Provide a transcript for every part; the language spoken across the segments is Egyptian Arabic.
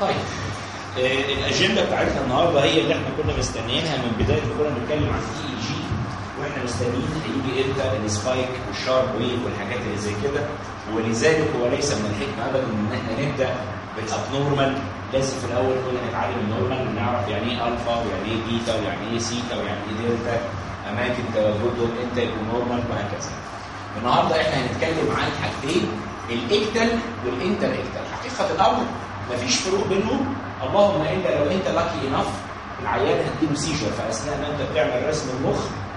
طيب آه، الاجنده بتاعتنا النهارده هي اللي احنا كنا مستنيينها من بدايه ما كنا بنتكلم عن اي اي جي واحنا مستنيين هيجي امتى السبايك والشارب ويف والحاجات اللي زي كده ولذلك هو ليس من الحكمه ابدا ان احنا نبدا بالابنورمال لازم في الاول كنا نتعلم النورمال ونعرف يعني ايه الفا ويعني ايه بيتا ويعني ايه سيتا ويعني ايه دلتا اماكن تواجدهم امتى يكون نورمال وهكذا. النهارده احنا هنتكلم عن حاجتين الاكتل والانتر اكتل حقيقه الامر مفيش فروق بينهم اللهم الا لو انت لاكي انف العيان هتجيله سيجر فاثناء ما انت بتعمل رسم المخ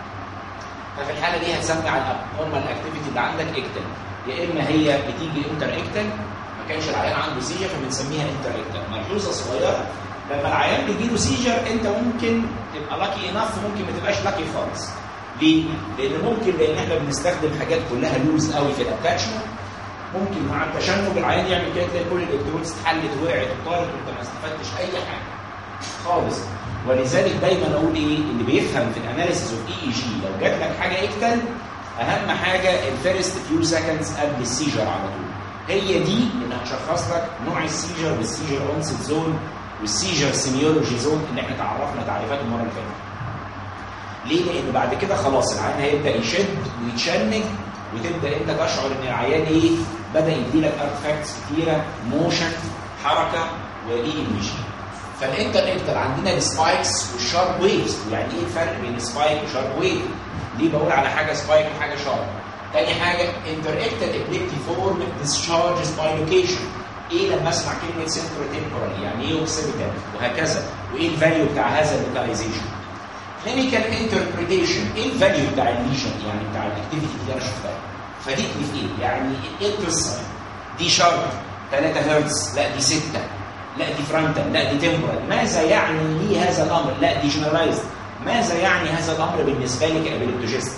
ففي الحاله دي هتسمي على الابنورمال اكتيفيتي اللي عندك اكتل يا اما هي بتيجي انتر اكتل ما كانش العيان عنده سيجر فبنسميها انتر اكتل ملحوظه صغيره لما العيان بيجيله سيجر انت ممكن تبقى لاكي انف وممكن ما تبقاش لاكي خالص ليه؟ لان ممكن لان احنا بنستخدم حاجات كلها لوز قوي في الاتاتشمنت ممكن مع التشنج العيان يعمل كده تلاقي كل الالكترونز اتحلت وقعت وطارت وانت ما استفدتش اي حاجه خالص ولذلك دايما اقول ايه اللي بيفهم في الاناليسيس اوف اي اي جي لو جات لك حاجه اكتل اهم حاجه الفيرست فيو سكندز قبل السيجر على طول هي دي اللي هتشخص لك نوع السيجر والسيجر اونست زون والسيجر سيميولوجي زون اللي احنا تعرفنا تعريفاته المره اللي فاتت ليه؟ لان بعد كده خلاص العيان هيبدا يشد ويتشنج وتبدا انت تشعر ان العيان ايه؟ بدا يديلك ارتفاكتس كتيره موشن حركه وايه مشي. فالانتر اكتر عندنا السبايكس والشارب ويفز يعني ايه الفرق بين سبايك وشارب ويف؟ ليه بقول على حاجه سبايك وحاجه شارب؟ تاني حاجه انتر اكتر ابليكتي فورم ديسشارجز باي لوكيشن ايه لما اسمع كلمه سنترو تمبورال يعني ايه اوكسيبيتال وهكذا وايه الفاليو بتاع هذا اللوكاليزيشن كلينيكال انتربريتيشن ايه الفاليو بتاع الليجن يعني بتاع الاكتيفيتي اللي انا شفتها فادتني في ايه؟ يعني ايه القصه؟ دي شارب 3 هرتز لا دي 6 لا دي فرونتال لا دي تمبرال ماذا يعني لي هذا الامر؟ لا دي جنرالايزد ماذا يعني هذا الامر بالنسبه لي كابيليبتوجيست؟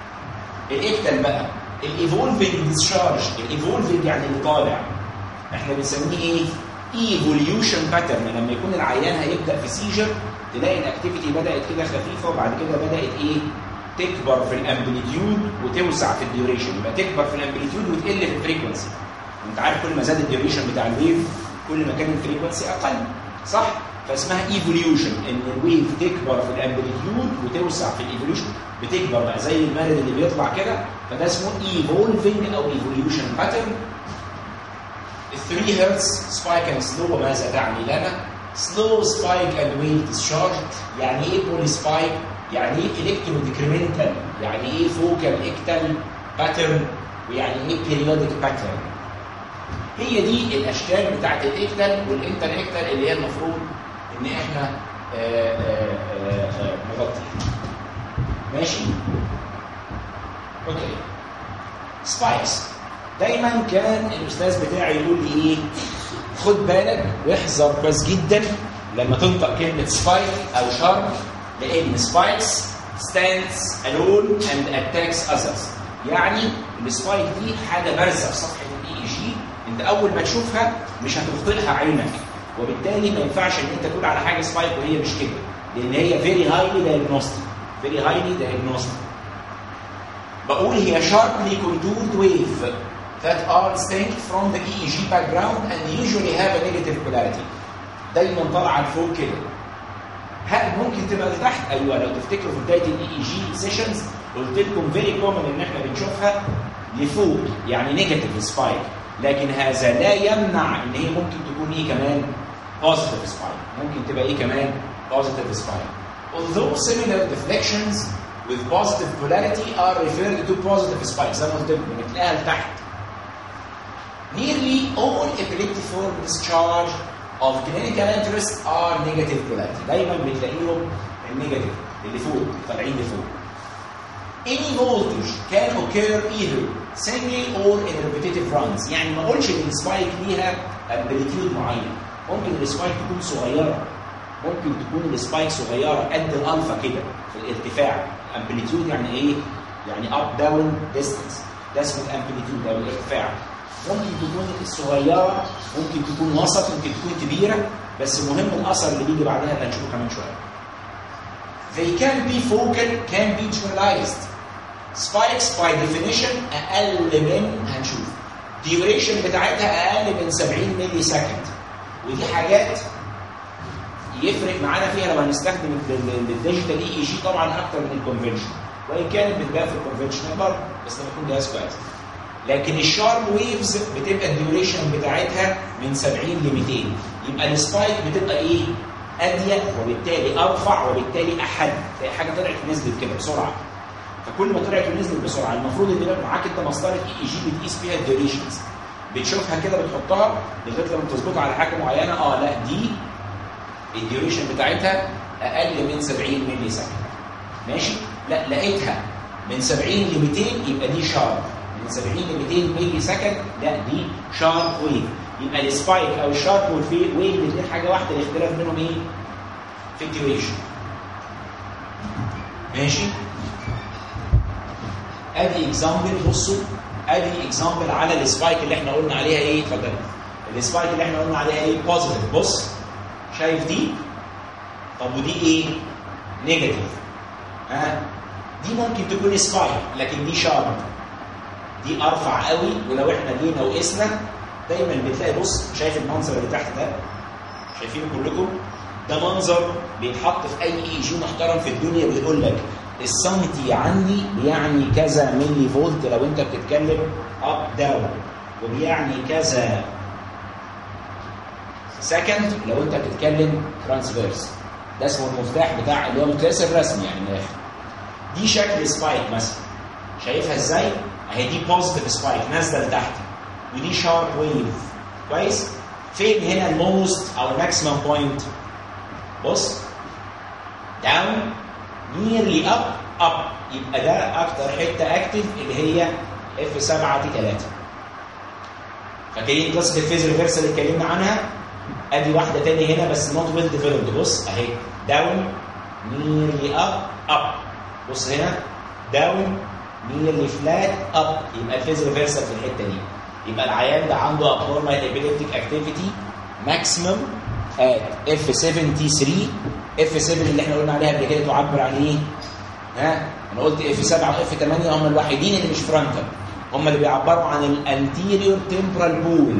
الاكتل بقى الايفولفنج ديسشارج الايفولفنج يعني اللي طالع احنا بنسميه ايه؟ ايفوليوشن باترن لما يكون العيان هيبدا في سيجر تلاقي الاكتيفيتي بدات كده خفيفه وبعد كده بدات ايه؟ تكبر في الامبليتيود وتوسع في الديوريشن يبقى تكبر في الامبليتيود وتقل في الفريكونسي انت عارف كل ما زاد الديوريشن بتاع الويف كل ما كان الفريكونسي اقل صح؟ فاسمها ايفوليوشن ان الويف تكبر في الامبليتيود وتوسع في الايفوليوشن بتكبر بقى زي المارد اللي بيطلع كده فده اسمه ايفولفنج او ايفوليوشن باترن ال 3 هرتز سبايك اند سلو ماذا تعني لنا؟ سلو سبايك اند ويف ديسشارج يعني ايه بولي سبايك؟ يعني ايه الكترو ديكريمنتال؟ يعني ايه فوكال اكتال باترن؟ ويعني ايه بيريودك باترن؟ هي دي الاشكال بتاعت الاكتال والانتر اكتال اللي هي المفروض ان احنا نغطيها. ماشي؟ اوكي. سبايكس دايما كان الاستاذ بتاعي يقول لي ايه خد بالك واحذر كويس جدا لما تنطق كلمه سبايك او شارب لان سبايكس stands alone and attacks others يعني السبايك دي حاجه بارزه في صفحه الاي اي جي انت اول ما تشوفها مش هتغطلها عينك وبالتالي ما ينفعش ان انت تقول على حاجه سبايك وهي مش كده لان هي فيري هايلي دايجنوستيك فيري هايلي دايجنوستيك بقول هي sharply contoured wave that are distinct from the EEG background and usually have a negative polarity. دايما طالعه لفوق كده. هل ممكن تبقى لتحت؟ ايوه لو تفتكروا في بدايه الاي اي جي سيشنز قلت لكم فيري كومن ان احنا بنشوفها لفوق يعني نيجاتيف سبايك لكن هذا لا يمنع ان هي ممكن تكون ايه كمان بوزيتيف سبايك ممكن تبقى ايه كمان بوزيتيف سبايك although similar deflections with positive polarity are referred to positive spikes زي ما قلت لكم بنتلاقيها لتحت Nearly all epileptiform discharge of clinical interest are negative polarity. دايما بتلاقيهم النيجاتيف اللي فوق طالعين لفوق. Any voltage can occur either singly or in repetitive runs. يعني ما اقولش ان السبايك ليها امبليتيود معين. ممكن السبايك تكون صغيره. ممكن تكون السبايك صغيره قد الالفا كده في الارتفاع. امبليتيود يعني ايه؟ يعني اب داون ديستنس. ده اسمه الامبليتيود او الارتفاع. ممكن تكون صغيره ممكن تكون وسط ممكن تكون كبيره بس المهم الاثر اللي بيجي بعدها اللي هنشوفه كمان شويه. They can be focal, can be generalized. Spikes by definition أقل من هنشوف. duration بتاعتها أقل من 70 ملي سكند. ودي حاجات يفرق معانا فيها لو هنستخدم الديجيتال اي اي جي طبعا اكتر من الكونفنشن وان كانت بتبقى في الكونفنشنال برضه بس لما يكون جهاز كويس لكن الشارب ويفز بتبقى الديوريشن بتاعتها من 70 ل 200 يبقى السبايك بتبقى ايه؟ اضيق وبالتالي ارفع وبالتالي احد تلاقي حاجه طلعت ونزلت كده بسرعه فكل ما طلعت ونزلت بسرعه المفروض ان يبقى معاك انت مسطره اي اي جي بتقيس فيها الديوريشنز بتشوفها كده بتحطها لغايه لما تظبطها على حاجه معينه اه لا دي الديوريشن بتاعتها اقل من 70 ملي سكند ماشي لا لقيتها من 70 ل 200 يبقى دي شارب من 70 ل 200 ملي سكند لا دي شارب ويف يبقى السبايك او الشارب والفيل ويف الاثنين حاجه واحده الاختلاف بينهم ايه؟ في الديوريشن ماشي ادي اكزامبل بصوا ادي اكزامبل على السبايك اللي احنا قلنا عليها ايه اتفضل السبايك اللي احنا قلنا عليها ايه بوزيتيف بص شايف دي طب ودي ايه نيجاتيف ها دي ممكن تكون سبايك لكن دي شارب دي ارفع قوي ولو احنا جينا وقسنا دايما بتلاقي بص شايف المنظر اللي تحت ده شايفينه كلكم ده منظر بيتحط في اي اي جي محترم في الدنيا بيقول لك السنتي عندي بيعني كذا ملي فولت لو انت بتتكلم اب داون وبيعني كذا سكند لو انت بتتكلم ترانسفيرس ده اسمه المفتاح بتاع اللي هو مقياس الرسمي يعني من الاخر دي شكل سبايك مثلا شايفها ازاي؟ اهي دي بوزيتيف سبايك نازله لتحت ودي شارب ويف كويس؟ فين هنا الموست او الماكسيمم بوينت؟ بص داون نيرلي اب اب يبقى ده اكتر حته اكتف اللي هي اف 7 تي 3 فاكرين قصه الفيز ريفرس اللي اتكلمنا عنها؟ ادي واحده تاني هنا بس نوت ويل ديفلوبد بص اهي داون نيرلي اب اب بص هنا داون نيرلي فلات اب يبقى الفيز ريفرسال في الحته دي يبقى العيان ده عنده ابنورمال ابيليبتيك اكتيفيتي ماكسيمم ات اف 7 تي 3 اف 7 اللي احنا قلنا عليها قبل كده تعبر عن ايه؟ ها؟ انا قلت اف 7 واف 8 هم الوحيدين اللي مش فرونتال هم اللي بيعبروا عن الانتيريور تمبرال بول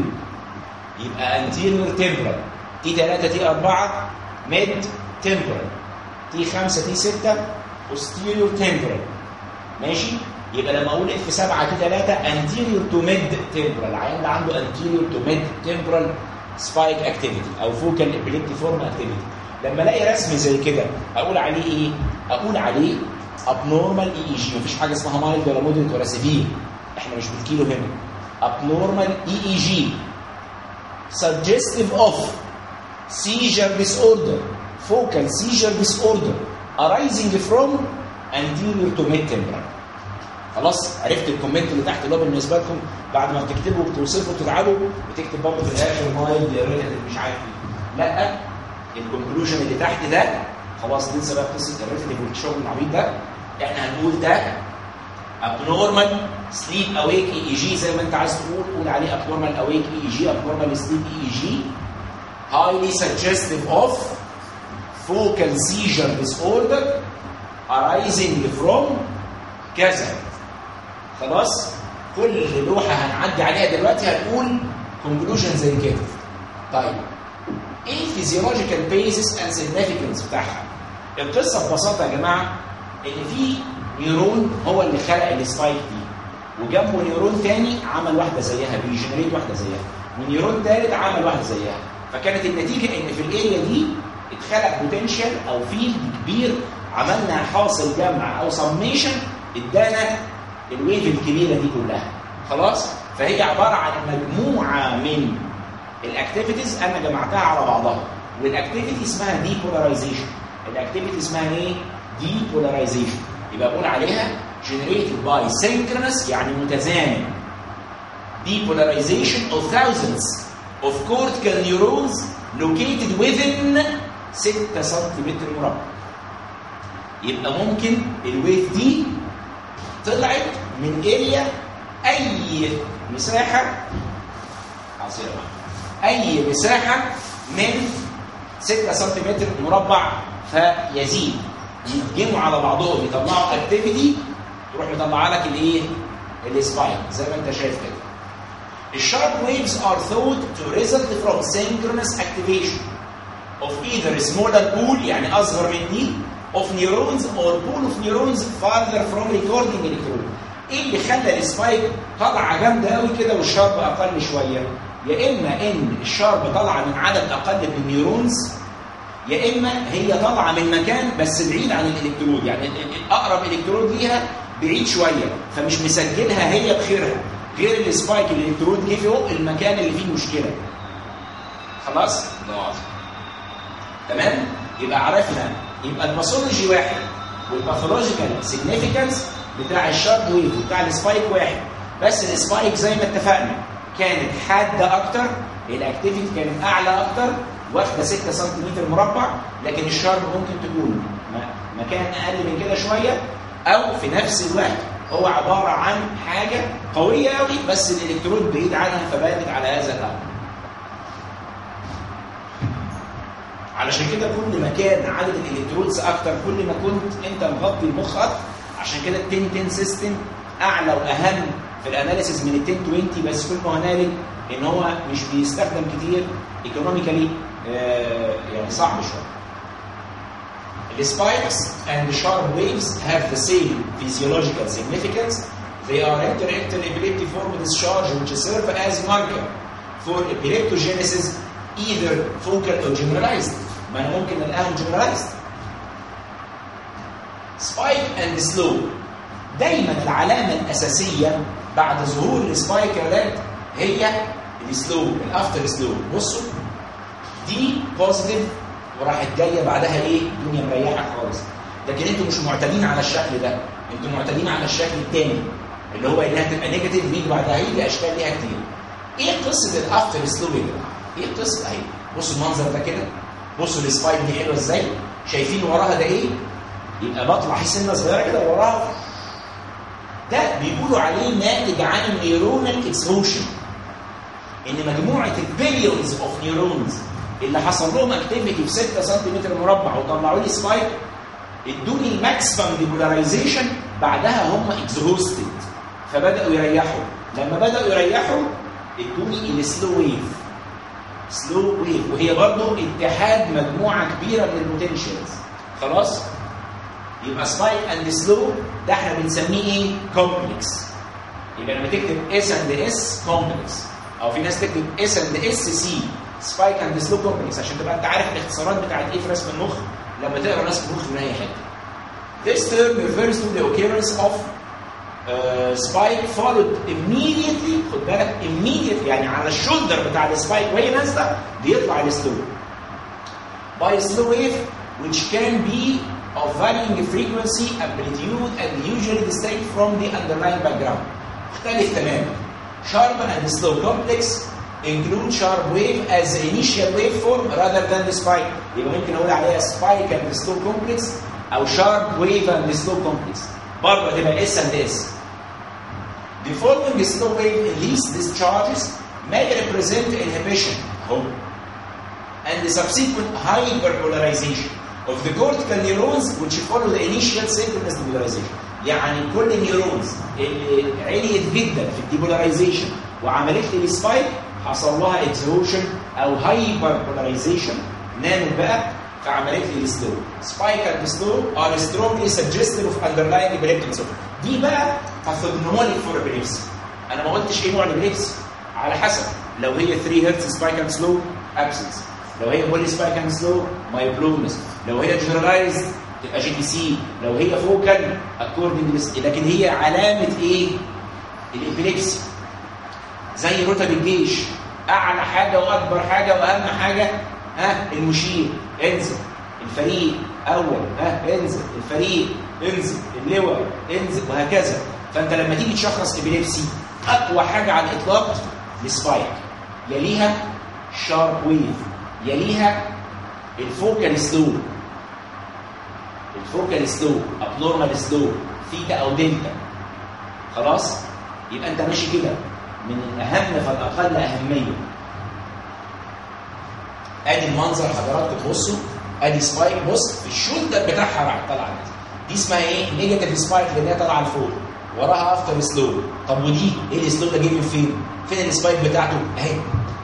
يبقى انتيريور تمبرال تي 3 تي 4 ميد تمبرال تي 5 تي 6 posterior تمبرال ماشي يبقى لما اقول اف 7 تي 3 انتيريور تو ميد تمبرال العيان ده عنده انتيريور تو ميد تمبرال سبايك اكتيفيتي او فوكال ابيليبتي فورم اكتيفيتي لما الاقي رسم زي كده اقول عليه ايه؟ اقول عليه ابنورمال اي اي جي مفيش حاجه اسمها مايلد ولا مودريت ولا سيفير احنا مش بالكيلو هنا ابنورمال اي اي جي suggestive of seizure disorder focal seizure disorder arising from anterior to mid temporal خلاص عرفت الكومنت اللي تحت اللي هو بالنسبه لكم بعد ما بتكتبوا وبتوصفوا وتتعبوا بتكتب برضه في الاخر مايلد ريلاتيف مش عارف ايه لا الكونكلوجن اللي تحت ده خلاص ننسى بقى قصه الريلاتيف والشغل العبيط ده احنا هنقول ده abnormal sleep awake EEG زي ما انت عايز تقول قول عليه abnormal awake EEG abnormal sleep EEG highly suggestive of focal seizure disorder arising from كذا خلاص كل لوحه هنعدي عليها دلوقتي هنقول conclusion زي كده طيب ايه physiological basis and significance بتاعها القصه ببساطه يا جماعه ان في نيورون هو اللي خلق السبايك دي وجنبه نيورون تاني عمل واحده زيها بيجنريت واحده زيها ونيورون تالت عمل واحده زيها فكانت النتيجه ان في الاريا دي اتخلق بوتنشال او فيلد كبير عملنا حاصل جمع او سميشن ادانا الويف الكبيره دي كلها خلاص فهي عباره عن مجموعه من الاكتيفيتيز انا جمعتها على بعضها والاكتيفيتي اسمها ديبولاريزيشن الاكتيفيتي اسمها ايه ديبولاريزيشن يبقى بقول عليها generated by synchronous يعني متزامن depolarization of thousands of cortical neurons located within 6 سنتيمتر مربع يبقى ممكن الويف دي طلعت من اريا اي مساحه عصيره اي مساحه من 6 سنتيمتر مربع فيزيد يتجمعوا على بعضهم يطلعوا اكتيفيتي تروح مطلعه لك الايه؟ السبايك زي ما انت شايف كده. الشارب waves are thought to result from synchronous activation of either a smaller pool يعني اصغر من دي of neurons or pool of neurons farther from recording electrode ايه اللي خلى السبايك طالعه جامده قوي كده والشارب اقل شويه يا اما ان الشارب طالعه من عدد اقل من النيورونز يا اما هي طالعه من مكان بس بعيد عن الالكترود يعني اقرب الكترود ليها بعيد شويه فمش مسجلها هي بخيرها غير السبايك الالكترود جه فوق المكان اللي فيه المشكله خلاص ده تمام يبقى عرفنا يبقى الباثولوجي واحد والباثولوجيكال سيجنيفيكانس بتاع الشارب ويف وبتاع السبايك واحد بس السبايك زي ما اتفقنا كانت حاده اكتر الاكتيفيتي كانت اعلى اكتر واخده 6 سم مربع لكن الشارب ممكن تكون مكان اقل من كده شويه او في نفس الوقت هو عباره عن حاجه قويه قوي بس الالكترون بعيد عنها فبانت على هذا الامر علشان كده كل ما كان عدد الالكترودز اكتر كل ما كنت انت مغطي المخ اكتر عشان كده ال 10 10 سيستم اعلى واهم في الاناليسيز من ال 10 20 بس كل ما هنالك ان هو مش بيستخدم كتير ايكونوميكالي آه يعني صعب شويه. The spikes and the sharp waves have the same physiological significance. They are interictal epileptiform discharge which serve as marker for epileptogenesis either focal or generalized. ما انا ممكن الاقيهم generalized. Spike and slow. دايما العلامه الاساسيه بعد ظهور السبايك هي السلو الافتر سلو بصوا دي بوزيتيف وراحت جايه بعدها ايه الدنيا مريحه خالص لكن انتوا مش معتادين على الشكل ده انتوا معتادين على الشكل الثاني اللي هو انها تبقى نيجاتيف ويجي بعدها هيجي اشكال ليها كتير ايه قصه الافتر سلو ده ايه القصه اهي بصوا المنظر ده كده بصوا السبايك دي حلوه ازاي شايفين وراها ده ايه يبقى بطلع في سنه صغيره كده وراها ده بيقولوا عليه ناتج عن النيورونال اكسهوشن ان مجموعه البليونز اوف نيورونز اللي حصل لهم اكتيفيتي في 6 سم مربع وطلعوا لي سبايك ادوني الماكسيمم ديبولاريزيشن بعدها هم اكزهوستد فبداوا يريحوا لما بداوا يريحوا ادوني السلو ويف سلو ويف وهي برضه اتحاد مجموعه كبيره من البوتنشالز خلاص يبقى سبايك اند سلو ده احنا بنسميه ايه كومبلكس يبقى لما تكتب اس اند اس كومبلكس او في ناس تكتب اس اند اس سي سبايك اند سلو كومبلكس عشان تبقى انت عارف الاختصارات بتاعت ايه في رسم المخ لما تقرا رسم المخ من اي حته. This term refers to the occurrence of uh, spike followed immediately خد بالك immediately يعني على الشولدر بتاع السبايك وهي نازله بيطلع السلو. By slow wave which can be of varying frequency, amplitude and usually distinct from the underlying background. مختلف تماما. Sharp and slow complex include sharp wave as the initial waveform rather than the spike. يبقى ممكن اقول عليها spike and slow complex او sharp wave and slow complex. برضه هتبقى S and S. The following slow wave release discharges may represent inhibition اهو and the subsequent hyperpolarization of the cortical neurons which follow the initial synchronous depolarization. يعني كل النيورونز اللي عليت جدا في الديبولاريزيشن وعملت لي السبايك حصل لها اكزهوشن او هايبر بولاريزيشن نامت بقى فعملت لي السلو سبايك اند سلو ار سترونجلي سجستيف اوف اندرلاين ابيليبتيك دي بقى باثوجنومونيك فور ابيليبسي انا ما قلتش ايه نوع الابيليبسي على حسب لو هي 3 هرتز سبايك اند سلو ابسنس لو هي بولي سبايك اند سلو مايبلومس لو هي جنرالايزد تبقى جي دي سي لو هي فوكال اكوردنج لكن هي علامه ايه؟ الابيليبسي زي رتب الجيش اعلى حاجه واكبر حاجه واهم حاجه ها المشير انزل الفريق اول ها انزل الفريق انزل اللواء انزل وهكذا فانت لما تيجي تشخص ابيليبسي اقوى حاجه على الاطلاق السبايك يليها شارب ويف يليها الفوكال سلو الفوكال سلو ابنورمال سلو ثيتا او دلتا خلاص يبقى انت ماشي كده من الاهم فالاقل اهميه ادي المنظر حضراتكم تبصوا ادي سبايك بص الشولدر بتاعها راح طالعه دي اسمها ايه؟ نيجاتيف سبايك اللي هي طالعه لفوق وراها افتر سلو طب ودي ايه السلو ده جاي من فين فين السبايك بتاعته اهي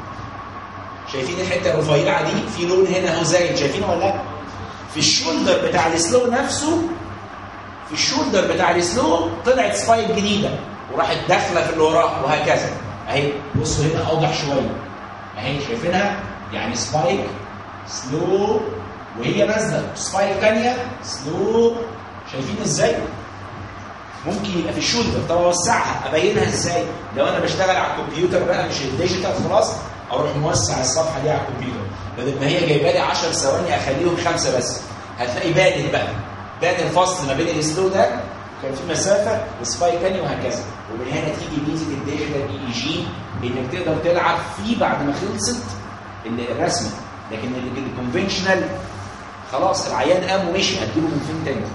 شايفين الحته الرفيعه دي في لون هنا اهو زايد شايفينه ولا لا في الشولدر بتاع السلو نفسه في الشولدر بتاع السلو طلعت سبايك جديده وراحت داخله في اللي وراه وهكذا اهي بصوا هنا اوضح شويه اهي شايفينها يعني سبايك سلو وهي نازله سبايك ثانيه سلو شايفين ازاي ممكن يبقى في الشولدر طب اوسعها ابينها ازاي لو انا بشتغل على الكمبيوتر بقى مش الديجيتال خلاص اروح موسع الصفحه دي على الكمبيوتر بدل ما هي جايبه لي 10 ثواني اخليهم خمسه بس هتلاقي بانت بقى بان الفصل ما بين السلو ده كان في مسافه وسبايك تاني وهكذا ومن هنا تيجي ميزه الديجيتال اي اي جي انك تقدر تلعب فيه بعد ما خلصت الرسمه لكن الكونفنشنال خلاص العيان قام ومشي هتجيبه من فين تاني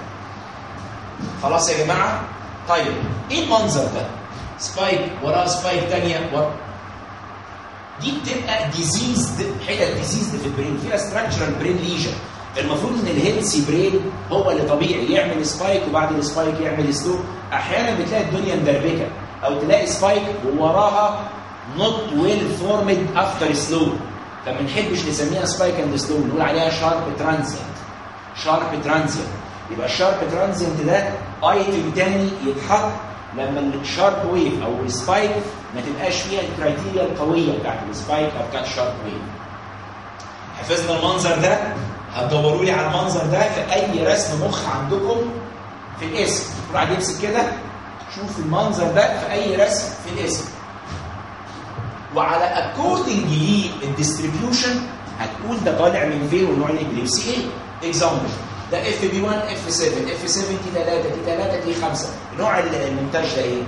خلاص يا جماعه طيب ايه المنظر ده سبايك وراه سبايك ثانيه ورا دي بتبقى ديزيزد حتت ديزيزد في البرين فيها ستراكشرال برين ليجن المفروض ان الهيلثي برين هو اللي طبيعي يعمل سبايك وبعد السبايك يعمل سلو احيانا بتلاقي الدنيا مدربكه او تلاقي سبايك ووراها نوت ويل فورمد افتر سلو فما نحبش نسميها سبايك اند سلو نقول عليها شارب ترانزيت شارب ترانزيت يبقى الشارب ترانزيت ده ايتم تاني يتحط لما الشارب ويف او السبايك ما تبقاش فيها الكرايتيريا القويه بتاعت السبايك او بتاعت الشارب ويف حفظنا المنظر ده هتدوروا لي على المنظر ده في اي رسم مخ عندكم في الاسم كل واحد يمسك كده شوف المنظر ده في اي رسم في الاسم وعلى اكوردنج للديستريبيوشن هتقول ده طالع من فين ونوع الابليبسي ايه اكزامبل ده اف بي 1 اف 7 اف 7 تي 3 تي 3 تي 5 نوع المونتاج ده ايه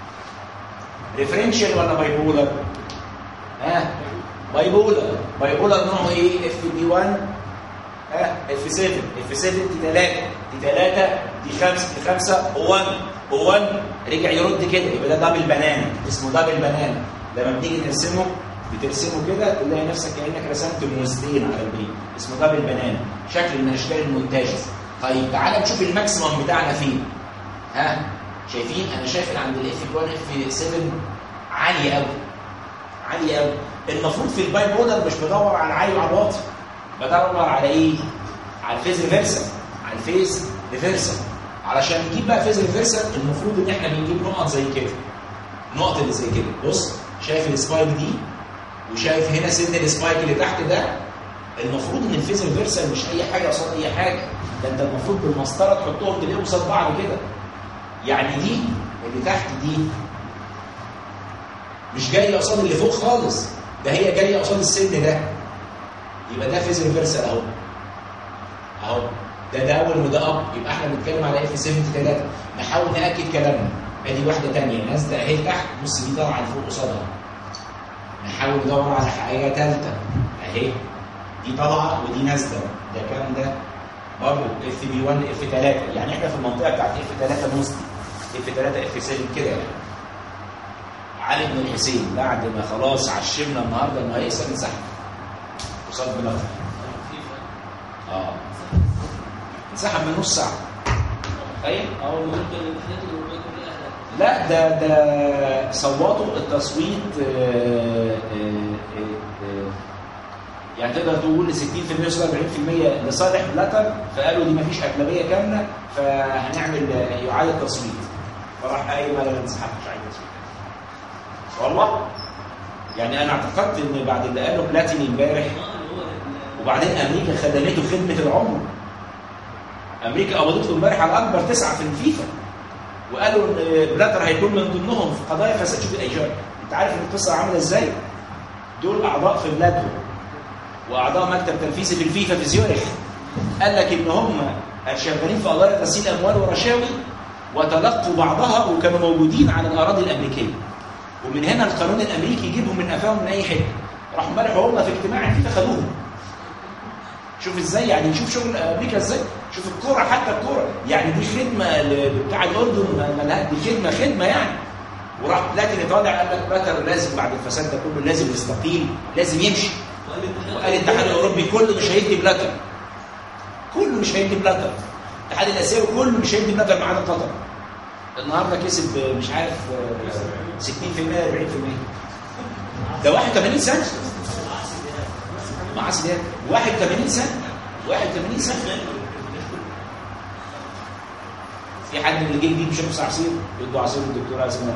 ريفرنشال ولا بايبولر ها بايبولر بايبولر نوعه ايه اف بي 1 ها اف 7 اف 7 تي 3 تي 3 تي 5 تي 5 او 1 او 1 رجع يرد كده يبقى ده دبل بنانا اسمه دبل بنانا لما بنيجي نرسمه بترسمه كده تلاقي نفسك كانك رسمت موزتين على البريد اسمه دبل بنانا شكل من اشكال المونتاج طيب تعالى نشوف الماكسيمم بتاعنا فين ها شايفين انا شايف ان عند الاف 1 اف 7 عاليه قوي عاليه قوي المفروض في الباي بولر مش بدور على العالي وعلى الواطي بدور على ايه على الفيز ريفرسال على الفيز ريفرسال علشان نجيب بقى فيز ريفرسال المفروض ان احنا بنجيب نقط زي كده النقط اللي زي كده بص شايف السبايك دي وشايف هنا سن السبايك اللي تحت ده المفروض ان الفيز ريفرسال مش اي حاجه قصاد اي حاجه ده انت المفروض بالمسطره تحطهم تلاقيهم قصاد بعض كده يعني دي اللي تحت دي مش جايه قصاد اللي فوق خالص ده هي جايه قصاد السن ده يبقى ده فيز ريفرسال اهو اهو ده داون وده اب يبقى احنا بنتكلم على اف 73 نحاول ناكد كلامنا ادي واحده ثانيه نازله اهي تحت بص دي طالعه لفوق قصادها نحاول ندور على حاجه ثالثه اهي دي طالعه ودي نازله ده كام ده برضه اف بي 1 اف 3 يعني احنا في المنطقه بتاعت اف 3 موسلي اف 3 اف 7 كده يعني علي بن الحسين بعد ما خلاص عشمنا النهارده انه هيكسب انسحب قصاد بلغة اه انسحب من نص ساعه تخيل اه والله لا ده ده صوتوا التصويت آه، آه، آه، يعني تقدر تقول 60% و 40% لصالح بلاتر فقالوا دي مفيش اغلبيه كامله فهنعمل اعاده تصويت فراح قايل ما انا انسحبت مش عايز تصويت والله يعني انا اعتقدت ان بعد اللي قاله بلاتيني امبارح وبعدين امريكا خدمته خدمه العمر امريكا قبضت له امبارح على اكبر تسعه في الفيفا وقالوا ان بلاتر هيكون من ضمنهم في قضايا فساد شوف الايجار انت عارف ان القصه عامله ازاي دول اعضاء في بلادهم واعضاء مكتب تنفيذي في الفيفا في زيورخ قال لك ان هم شغالين في قضايا غسيل اموال ورشاوي وتلقوا بعضها وكانوا موجودين على الاراضي الامريكيه ومن هنا القانون الامريكي يجيبهم من قفاهم من اي حته راحوا امبارح هم في اجتماع الفيفا خدوهم شوف ازاي يعني نشوف شغل امريكا ازاي شوف الكوره حتى الكوره يعني دي خدمه ل- بتاع الاردن ما- ما لها- دي خدمه خدمه يعني وراح بلاتيني طالع قال لك بلاتر لازم بعد الفساد ده كله لازم يستقيل لازم يمشي وقال الاتحاد الاوروبي كله مش هيدي بلاتر كله مش هيدي بلاتر الاتحاد الاسيوي كله مش هيدي بلاتر ما عدا قطر النهارده كسب مش عارف آه، 60% 40% ده 81 سنه مع سيدات 81 سنه 81 سنه في حد من اللي جه جديد بيشرب عصير يدوا عصير للدكتوره اسماء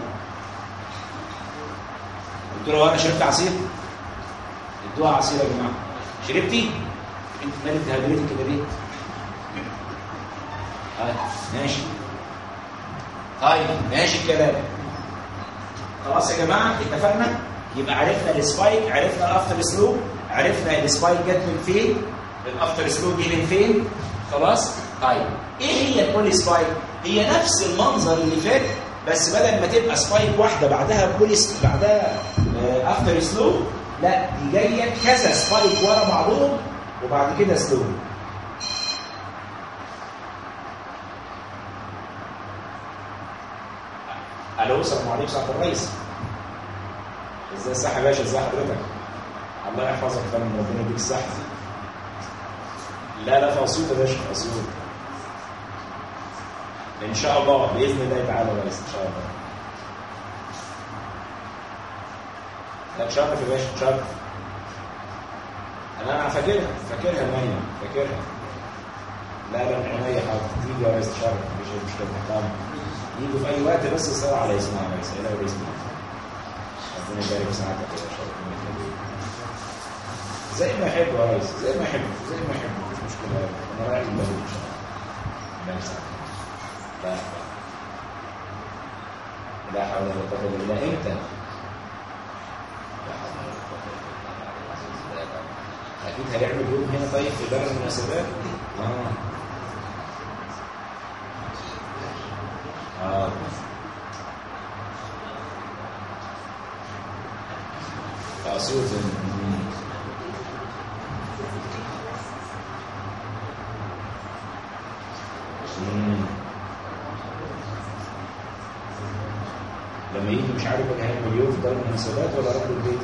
دكتوره وانا شربت عصير ادوها عصير يا جماعه شربتي انت مالك دهبريتي كده ليه طيب ماشي طيب ماشي الكلام خلاص يا جماعه اتفقنا يبقى عرفنا السبايك عرفنا الافتر سلو عرفنا السبايك جت من فين الافتر سلو جه من فين خلاص طيب ايه هي البولي سبايك هي نفس المنظر اللي فات بس بدل ما تبقى سبايك واحده بعدها بولي بعدها افتر سلو لا دي جايه كذا سبايك ورا بعضهم وبعد كده سلو الو السلام عليكم سعاده الرئيس ازاي الصحه يا باشا ازاي حضرتك الله يحفظك يا فندم ربنا يديك الصحه لا لا في اسيوط يا باشا في اسيوط ان شاء الله باذن الله تعالى يا ريس ان شاء الله لا تشرف يا باشا تشرف انا فاكرها فاكرها مية فاكرها لا لا عينيا حاضر تيجي يا ريس تشرف مفيش أي مشكله طبعا يجوا في اي وقت بس يصير على اسمها يا ريس الى وريس ربنا يبارك في ساعتك يا باشا ربنا يخليك زي ما يحب يا ريس زي ما يحب زي ما يحب مفيش مشكله انا رايح البلد ان شاء الله ربنا يسعدك لا لا حول ولا قوه الا بالله امتى لا حول ولا قوه الا بالله اكيد هيعمل يوم هنا طيب في دار المناسبات اه اه اسيوط لما يجي مش عارف ولا هيعمل يوم في دار المناسبات ولا راح البيت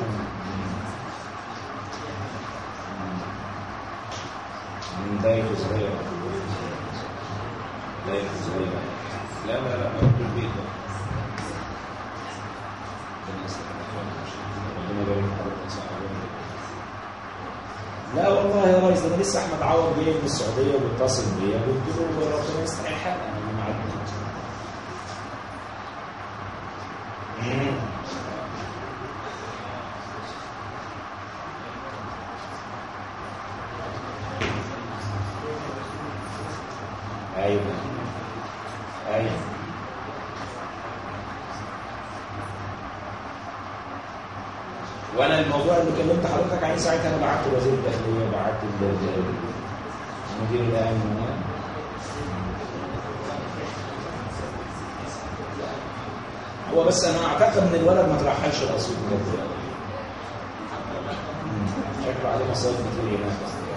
دايره صغيره دايره صغيره لا لا لا راح البيت ربنا يبارك في حضرتك صح لا والله يا ريس انا لسه احمد عوض جاي من السعوديه وبيتصل بيا قلت له ربنا يستر الحال انا معدي ايوه ايوه وانا الموضوع اللي كلمت حضرتك عليه ساعتها انا بعت وزير الداخليه وبعت مدير الامن هو بس انا اعتقد ان الولد ما ترحلش الاسيوط بجد شكله عليه مصايب كتير هناك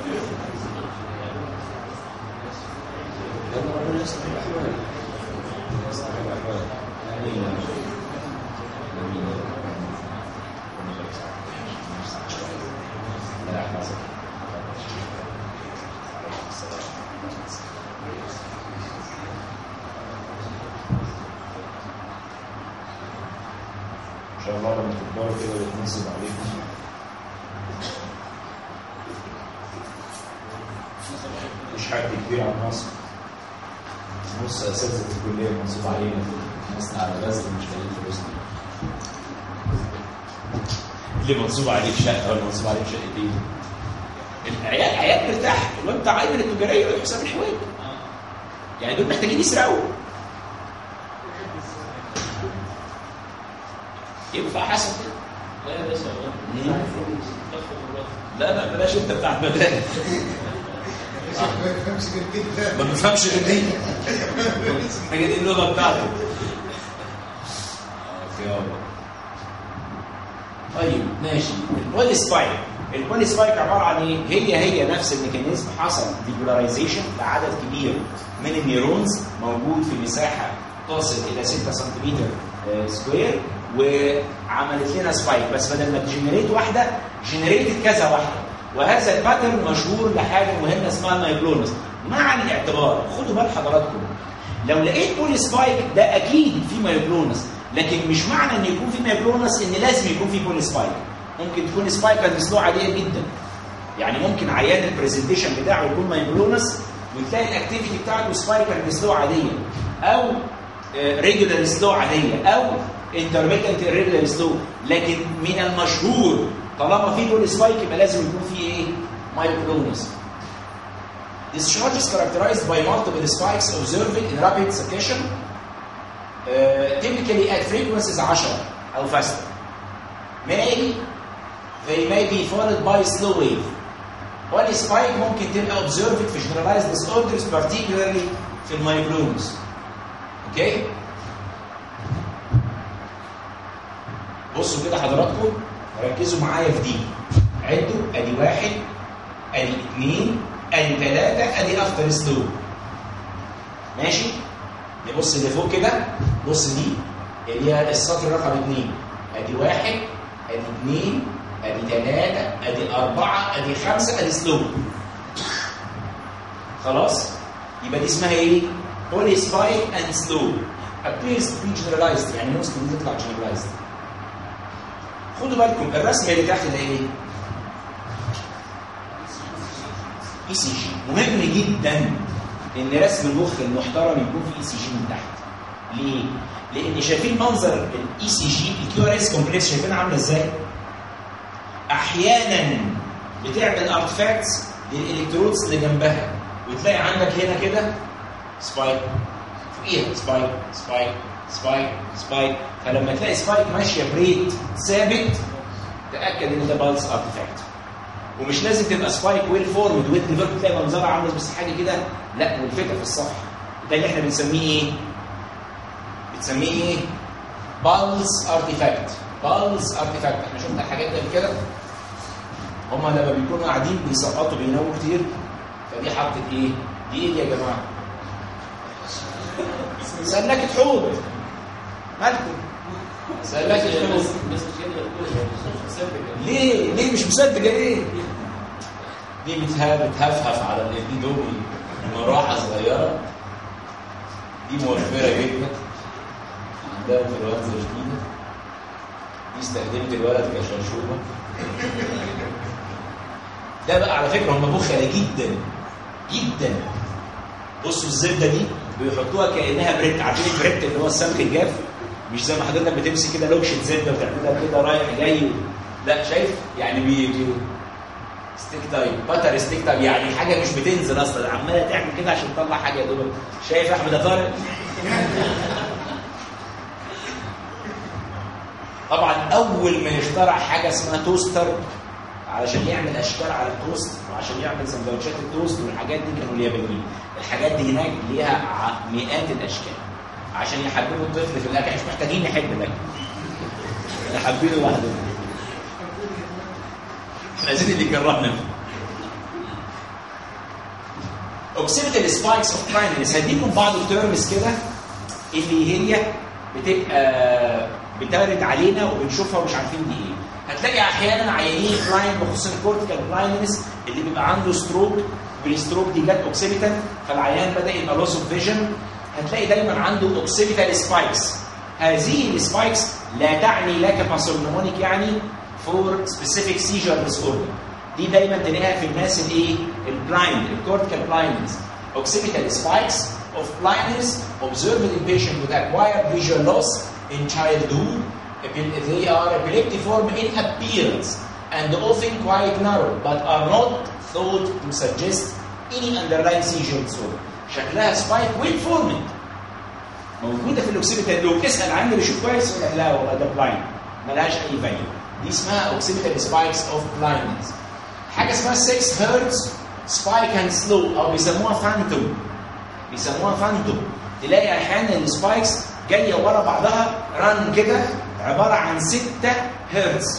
لأن ربنا يصلح الأحوال يصلح الأحوال آمين آمين لا يحفظك إن شاء الله لما تكبروا كده ويتنصب عليكم مش حد كبير على مصر نص اساتذه الكليه منصوب علينا مصنع على غزل مش لاقيين فلوسنا اللي منصوب عليك شقه ولا منصوب عليك شقتين العيال عيال مرتاح الواد بتاع عيل التجاريه يروح حساب الحوالي يعني دول محتاجين يسرقوا ينفع حسن كده لا يا باشا والله لا لا بلاش انت بتاع المدارس ما يفهمش جديد ما بفهمش غير دي هي دي اللغه بتاعته يابا طيب ماشي البولي سبايك البولي سبايك عباره عن ايه؟ هي هي نفس الميكانيزم حصل ديبولاريزيشن لعدد كبير من النيورونز موجود في مساحه تصل الى 6 سنتيمتر آه، سكوير وعملت لنا سبايك بس بدل ما تجنريت واحده جنريتد كذا واحده وهذا الباترن مشهور لحاجه مهمه اسمها النايبلونس مع الاعتبار خدوا بال حضراتكم لو لقيت بولي سبايك ده اكيد في مايوكلونس لكن مش معنى ان يكون في مايوكلونس ان لازم يكون في بولي سبايك ممكن تكون سبايك سلو عاديه جدا يعني ممكن عيان البرزنتيشن بتاعه يكون مايوكلونس وتلاقي الاكتيفيتي بتاعته سبايك سلو عاديه او ريجولار سلو عاديه او انترميتنت ريجولار سلو لكن من المشهور طالما في بولي سبايك يبقى لازم يكون في ايه مايوكلونس Discharge is characterized by multiple spikes observed in rapid succession uh, typically at frequencies 10 أو faster. May they may be followed by slow wave. One spike ممكن تبقى observed في generalized disorders particularly في المايجلونز. اوكي؟ بصوا كده حضراتكم ركزوا معايا في دي. عدوا ادي واحد ادي اثنين ادي ثلاثة ادي افتر سلو ماشي نبص اللي فوق كده بص دي اللي هي السطر رقم اثنين ادي واحد ادي اثنين ادي ثلاثة ادي أربعة ادي خمسة ادي سلو خلاص يبقى دي اسمها ايه؟ بولي سبايك اند سلو appears to be generalized يعني ممكن دي تطلع generalized خدوا بالكم الرسمة اللي تحت ده ايه؟ اي سي جي مهم جدا ان رسم المخ المحترم يكون فيه اي سي جي من تحت ليه؟ لان شايفين منظر الاي سي جي الكيو ار اس كومبلكس شايفينها عامله ازاي؟ احيانا بتعمل ارتفاكتس للالكترودز اللي جنبها وتلاقي عندك هنا كده سبايك فوقيها سبايك سبايك سبايك سبايك فلما تلاقي سبايك ماشيه بريت ثابت تاكد ان ده بالس ارتفاكت ومش لازم تبقى سبايك ويل فورمد ويل ديفلوب تلاقي منظرها عامله بس حاجه كده لا ملفته في الصفحه ده اللي احنا بنسميه ايه؟ بنسميه ايه؟ بالس ارتفاكت بالس ارتفاكت احنا شفنا الحاجات دي قبل كده هما لما بيكونوا قاعدين بيسقطوا بيناموا كتير فدي حطت ايه؟ دي ايه دي يا جماعه؟ سلكة حوض مالكم؟ سلكة حوض بس كده ليه؟ ليه مش مصدقه ليه؟ دي بتها- بتهفهف على الاندومي مروحه صغيره دي موفره جدا عندها انفلونزا جديده دي استخدمت الولد كشرشوبه ده بقى على فكره هم بخله جدا جدا بصوا الزبده دي بيحطوها كانها بريت عارفين البريت اللي هو السمك الجاف مش زي ما حضرتك بتمسك كده لوكشه زبده وتعملها كده رايح جاي لا شايف يعني بي بي- ستيك تايم باتر ستيك تايم يعني حاجه مش بتنزل اصلا عماله تعمل كده عشان تطلع حاجه يا دوبك شايف يا احمد يا طارق طبعا اول ما يخترع حاجه اسمها توستر علشان يعمل اشكال على التوست وعشان يعمل سندوتشات التوست والحاجات دي كانوا اليابانيين الحاجات دي هناك ليها ع- مئات الاشكال عشان يحببوا الطفل في الاكل مش محتاجين نحب الاكل احنا حابينه لوحده احنا عايزين اللي يكرهنا فيه اوكسيبيتال سبايكس اوف برايمريز هديكم بعض التيرمز كده اللي هي بتبقى بترد علينا وبنشوفها ومش عارفين دي ايه هتلاقي احيانا عيانين بلايند بخصوص الكورتيكال بلايندنس اللي بيبقى عنده ستروك والستروك دي جت اوكسيبيتال فالعيان بدا يبقى لوس اوف فيجن هتلاقي دايما عنده اوكسيبيتال سبايكس هذه السبايكس لا تعني لا كاباسولمونيك يعني فور سبيسيفيك سيجر ديس اوردر دي دايما تلاقيها في الناس الايه البلايند الكورتيكال بلايندنس occipital spikes of blindness observed in patients with acquired visual loss in childhood. Epi- They are epileptiform in appearance and often quite narrow, but are not thought to suggest any underlying seizure disorder. شكلها سبايك ويل فورمد موجوده في الاوكسيبيتال لو تسال عنه بيشوف كويس يقول لك لا والله ده بلايند ملهاش اي فاليو دي اسمها اوكسيبيتال سبايكس اوف بلايندنس حاجه اسمها 6 هرتز سبايك اند سلو او بيسموها فانتوم بيسموها فانتوم تلاقي احيانا السبايكس جايه ورا بعضها ران كده عباره عن 6 هرتز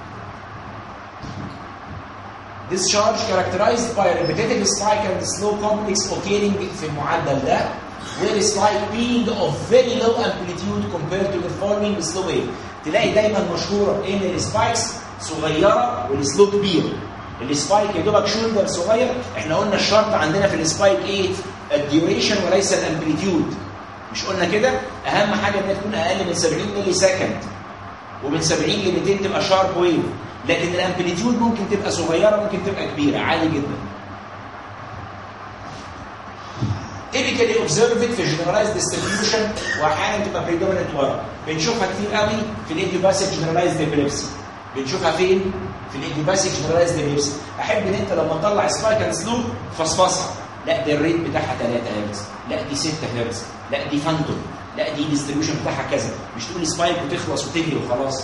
This charge characterized by a repetitive spike and slow complex occurring في المعدل ده where spike being of very low amplitude compared to the following slow wave تلاقي دايما مشهوره ان السبايكس صغيره والسلو كبير السبايك يا دوبك شولدر صغير احنا قلنا الشرط عندنا في السبايك ايه الديوريشن وليس الامبليتيود مش قلنا كده اهم حاجه انها تكون اقل من 70 ملي سكند ومن 70 ل 200 تبقى شارب ويف لكن الامبليتيود ممكن تبقى صغيره ممكن تبقى كبيره عادي جدا typically observed في generalized distribution واحيانا تبقى predominant ورا بنشوفها كتير قوي في الايديوباثيك generalized epilepsy بنشوفها فين في الايديوباثيك generalized epilepsy احب ان انت لما تطلع سبايك اند سلو فصفصها لا ده الريت بتاعها 3 هرتز لا دي 6 هرتز لا دي فانتوم لا دي ديستريبيوشن بتاعها كذا مش تقول سبايك وتخلص وتجري وخلاص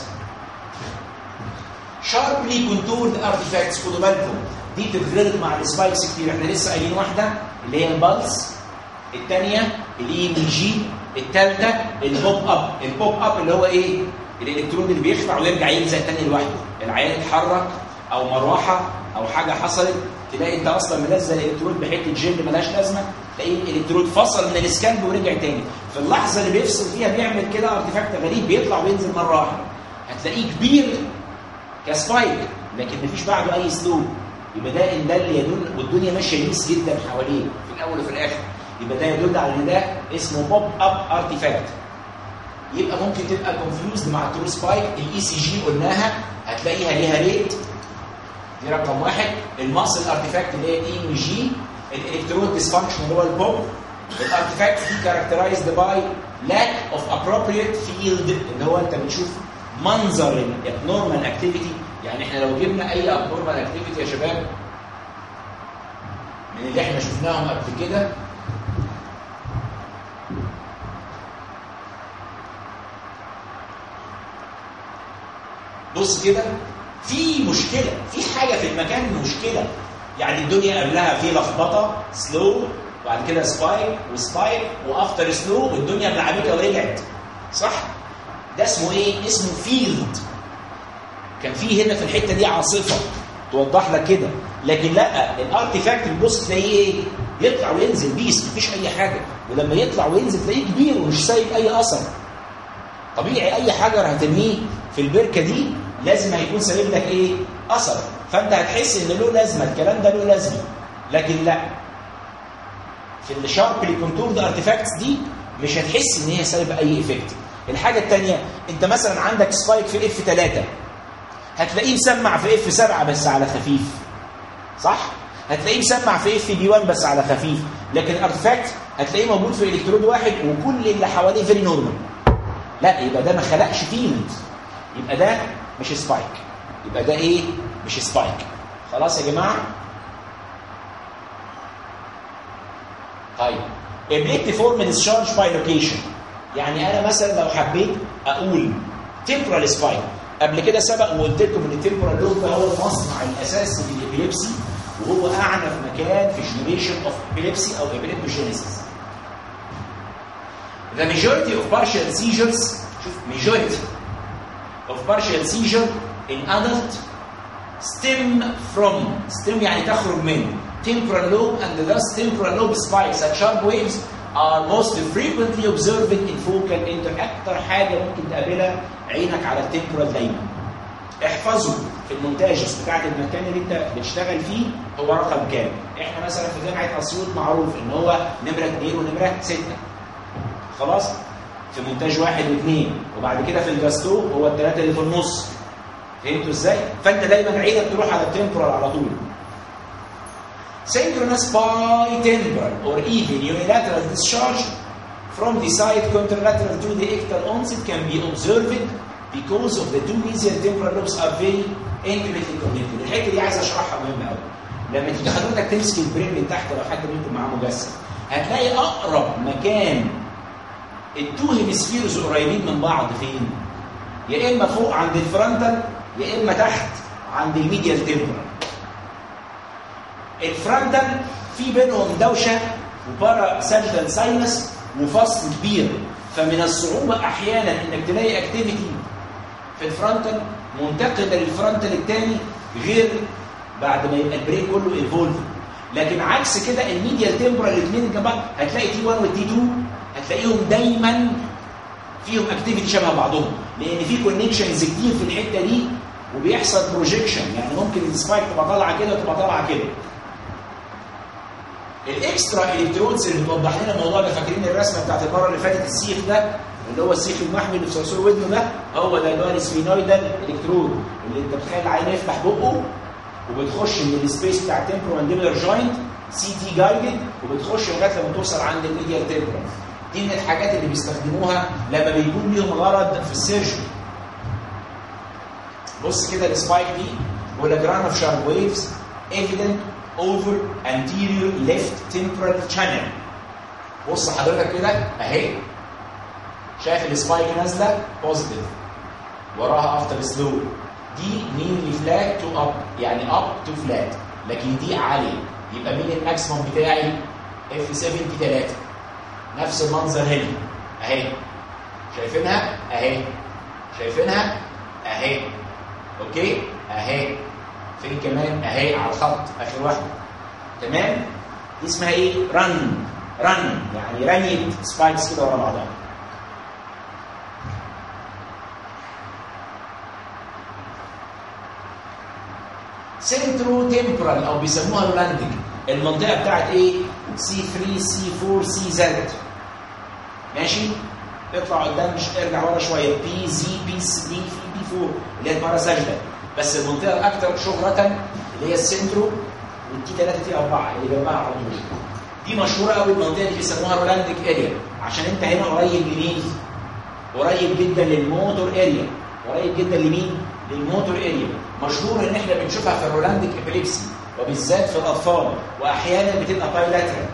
شاربلي كونتورد ارتيفاكتس خدوا بالكم دي بتتغلط مع السبايكس كتير احنا لسه قايلين واحده اللي هي البلس الثانيه الاي ام جي الثالثه البوب اب البوب اب اللي هو ايه الالكترون اللي بيخلع ويرجع يلزق تاني لوحده العيان اتحرك او مروحه او حاجه حصلت تلاقي انت اصلا ملزق الالكترود بحته جلد ملهاش لازمه تلاقيه الالكترود فصل من الاسكان ورجع تاني في اللحظه اللي بيفصل فيها بيعمل كده ارتفاكت غريب بيطلع وينزل مره واحده هتلاقيه كبير كسبايك لكن مفيش بعده اي سلو يبقى ده ان ده اللي يدل والدنيا ماشيه ليس جدا حواليه في الاول وفي الاخر يبقى ده يدل على ان ده اسمه بوب اب ارتيفاكت يبقى ممكن تبقى كونفيوزد مع الترو سبايك الاي سي جي قلناها هتلاقيها ليها ريت دي رقم واحد الماسل ارتيفاكت اللي هي الاي ام جي الالكترون ديسفانكشن اللي هو البوب الارتيفاكت دي كاركترايزد باي لاك اوف ابروبريت فيلد اللي هو انت بتشوف منظر الابنورمال اكتيفيتي يعني احنا لو جبنا اي ابنورمال اكتيفيتي يا شباب من اللي احنا شفناهم قبل كده بص كده في مشكله في حاجه في المكان مشكله يعني الدنيا قبلها في لخبطه سلو وبعد كده سبايك وسبايك وافتر سلو والدنيا ملعبكه ورجعت صح ده اسمه ايه اسمه فيلد كان في هنا في الحته دي عاصفه توضح لك كده لكن لا الارتيفاكت بتبص تلاقيه ايه يطلع وينزل بيس مفيش اي حاجه ولما يطلع وينزل تلاقيه كبير ومش سايب اي اثر طبيعي اي حجر هترميه في البركه دي لازم هيكون سايب لك ايه اثر فانت هتحس ان له لازمه الكلام ده له لازمه لكن لا في الشاربلي كونتورد ارتيفاكتس دي مش هتحس ان هي سايبه اي افكت الحاجه الثانيه انت مثلا عندك سبايك في اف 3 هتلاقيه مسمع في اف 7 بس على خفيف صح هتلاقيه مسمع في اف دي 1 بس على خفيف لكن الارتيفاكت هتلاقيه موجود في الكترود واحد وكل اللي حواليه فيري نورمال لا يبقى ده ما خلقش فيلد يبقى ده مش سبايك يبقى ده ايه مش سبايك خلاص يا جماعه طيب ability form discharge by location يعني انا مثلا لو حبيت اقول temporal spike قبل كده سبق وقلت لكم ان التمبورال لوب ده هو المصنع الاساسي للابيليبسي وهو اعنف مكان في generation of epilepsy او epileptogenesis The majority of partial seizures شوف majority of partial seizure in adult stem from stem يعني تخرج من temporal lobe and thus temporal lobe spikes and sharp waves are most frequently observed in focal inter اكتر حاجه ممكن تقابلها عينك على التمبورال دايما احفظوا في المونتاجز بتاعت المكان اللي انت بتشتغل فيه هو رقم كام احنا مثلا في جامعه اسيوط معروف ان هو نمره 2 ونمره 6 خلاص في مونتاج واحد واثنين وبعد كده في الجاستو هو الثلاثه اللي في النص فهمتوا ازاي؟ فانت دايما عينك تروح على التمبورال على طول synchronous bitemporal or even unilateral discharge from the side contralateral to the ictal onset can be observed because of the two mesial temporal lobes are very intimately connected. الحته دي عايز اشرحها مهمه قوي. لما تيجي حضرتك تمسك البرين من تحت لو حد منكم معاه مجسم هتلاقي اقرب مكان التو هيمسفيرز قريبين من بعض فين؟ يا اما فوق عند الفرونتال يا اما تحت عند الميديال تمبرال. الفرونتال في بينهم دوشه وبارا ساجيتال ساينس وفصل كبير فمن الصعوبه احيانا انك تلاقي اكتيفيتي في الفرونتال منتقله للفرونتال الثاني غير بعد ما يبقى البرين كله ايفولف لكن عكس كده الميديال تمبرال الاثنين جنب بعض هتلاقي تي 1 والتي 2 هتلاقيهم دايما فيهم اكتيفيتي شبه بعضهم لان في كونكشنز كتير في الحته دي وبيحصل بروجيكشن يعني ممكن السبايك تبقى طالعه كده وتبقى طالعه كده الاكسترا الكترودز اللي بتوضح لنا الموضوع ده فاكرين الرسمه بتاعت المره اللي فاتت السيخ ده اللي هو السيخ المحمي اللي في صرصور ودنه ده هو ده اللي هو السفينويدال الكترود اللي انت بتخيل العين يفتح بقه وبتخش من السبيس بتاع التمبرو مانديبولار جوينت سي تي جايدد وبتخش لغايه لما توصل عند الميديال تمبرو دي من الحاجات اللي بيستخدموها لما بيكون ليهم غرض في السيرجري بص كده السبايك دي ولا جران اوف شارب ويفز evident over anterior left temporal channel بص حضرتك كده اهي شايف السبايك نازله بوزيتيف وراها افتر سلو دي نيرلي فلات تو اب يعني اب تو فلات لكن دي عاليه يبقى مين الماكسيموم بتاعي اف 73 نفس المنظر هنا اهي شايفينها اهي شايفينها اهي اوكي اهي فين كمان اهي على الخط اخر واحده تمام دي اسمها ايه رن رن يعني رنية سبايكس كده ورا بعضها سنترو تمبرال او بيسموها رولاندنج المنطقه بتاعت ايه سي 3 سي 4 سي زد ماشي اطلع قدام مش ارجع ورا شويه بي زي بي سي بي بي 4 اللي هي الباراساجدا بس المنطقه الاكثر شهره اللي هي السنترو والتي 3 تي 4 اللي جنبها على طول دي مشهوره قوي المنطقه دي بيسموها رولانديك اريا عشان انت هنا قريب لمين؟ قريب جدا للموتور اريا قريب جدا لمين؟ للموتور اريا مشهور ان احنا بنشوفها في الرولانديك ابيليبسي وبالذات في الاطفال واحيانا بتبقى بايلاترال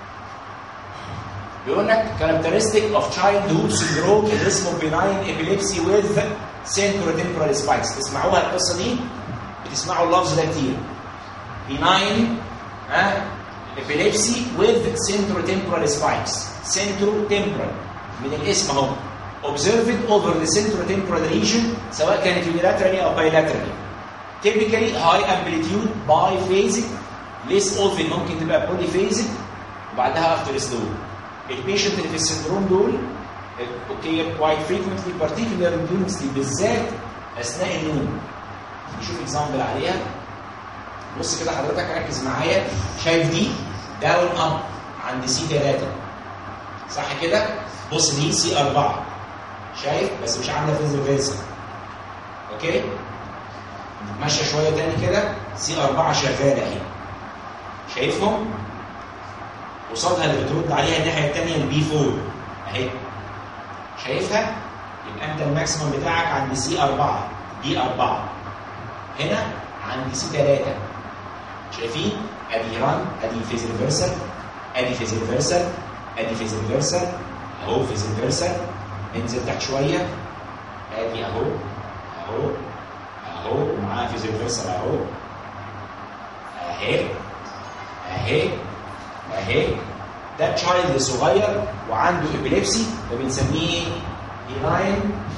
بيقول لك characteristic of childhood syndrome اللي اسمه benign epilepsy with centrotemporal spikes تسمعوها القصه دي بتسمعوا اللفظ ده كتير benign ها epilepsy with centrotemporal spikes centrotemporal من الاسم اهو observed over the centrotemporal region سواء كانت unilaterally او bilaterally typically high amplitude biphasic less often ممكن تبقى polyphasic وبعدها after slow البيشنت اللي في السندروم دول اوكي كوايت فريكونتلي بارتيكولار during sleep بالذات اثناء النوم نشوف اكزامبل عليها بص كده حضرتك ركز معايا شايف دي داون اب عند سي 3 صح كده بص دي سي 4 شايف بس مش عامله فيزل فيزل اوكي ماشيه شويه تاني كده سي 4 شغاله اهي شايفهم قصادها اللي بترد عليها الناحيه الثانيه البي 4 اهي شايفها يبقى انت الماكسيمم بتاعك عند سي 4 دي 4 هنا عند سي 3 شايفين ادي ران ادي فيز ريفرسال ادي فيز ريفرسال ادي فيز ريفرسال اهو فيز ريفرسال انزل تحت شويه ادي اهو اهو اهو ومعاه فيز ريفرسال اهو اهي اهي اهي ده تشايلد صغير وعنده ابيليبسي فبنسميه بيناين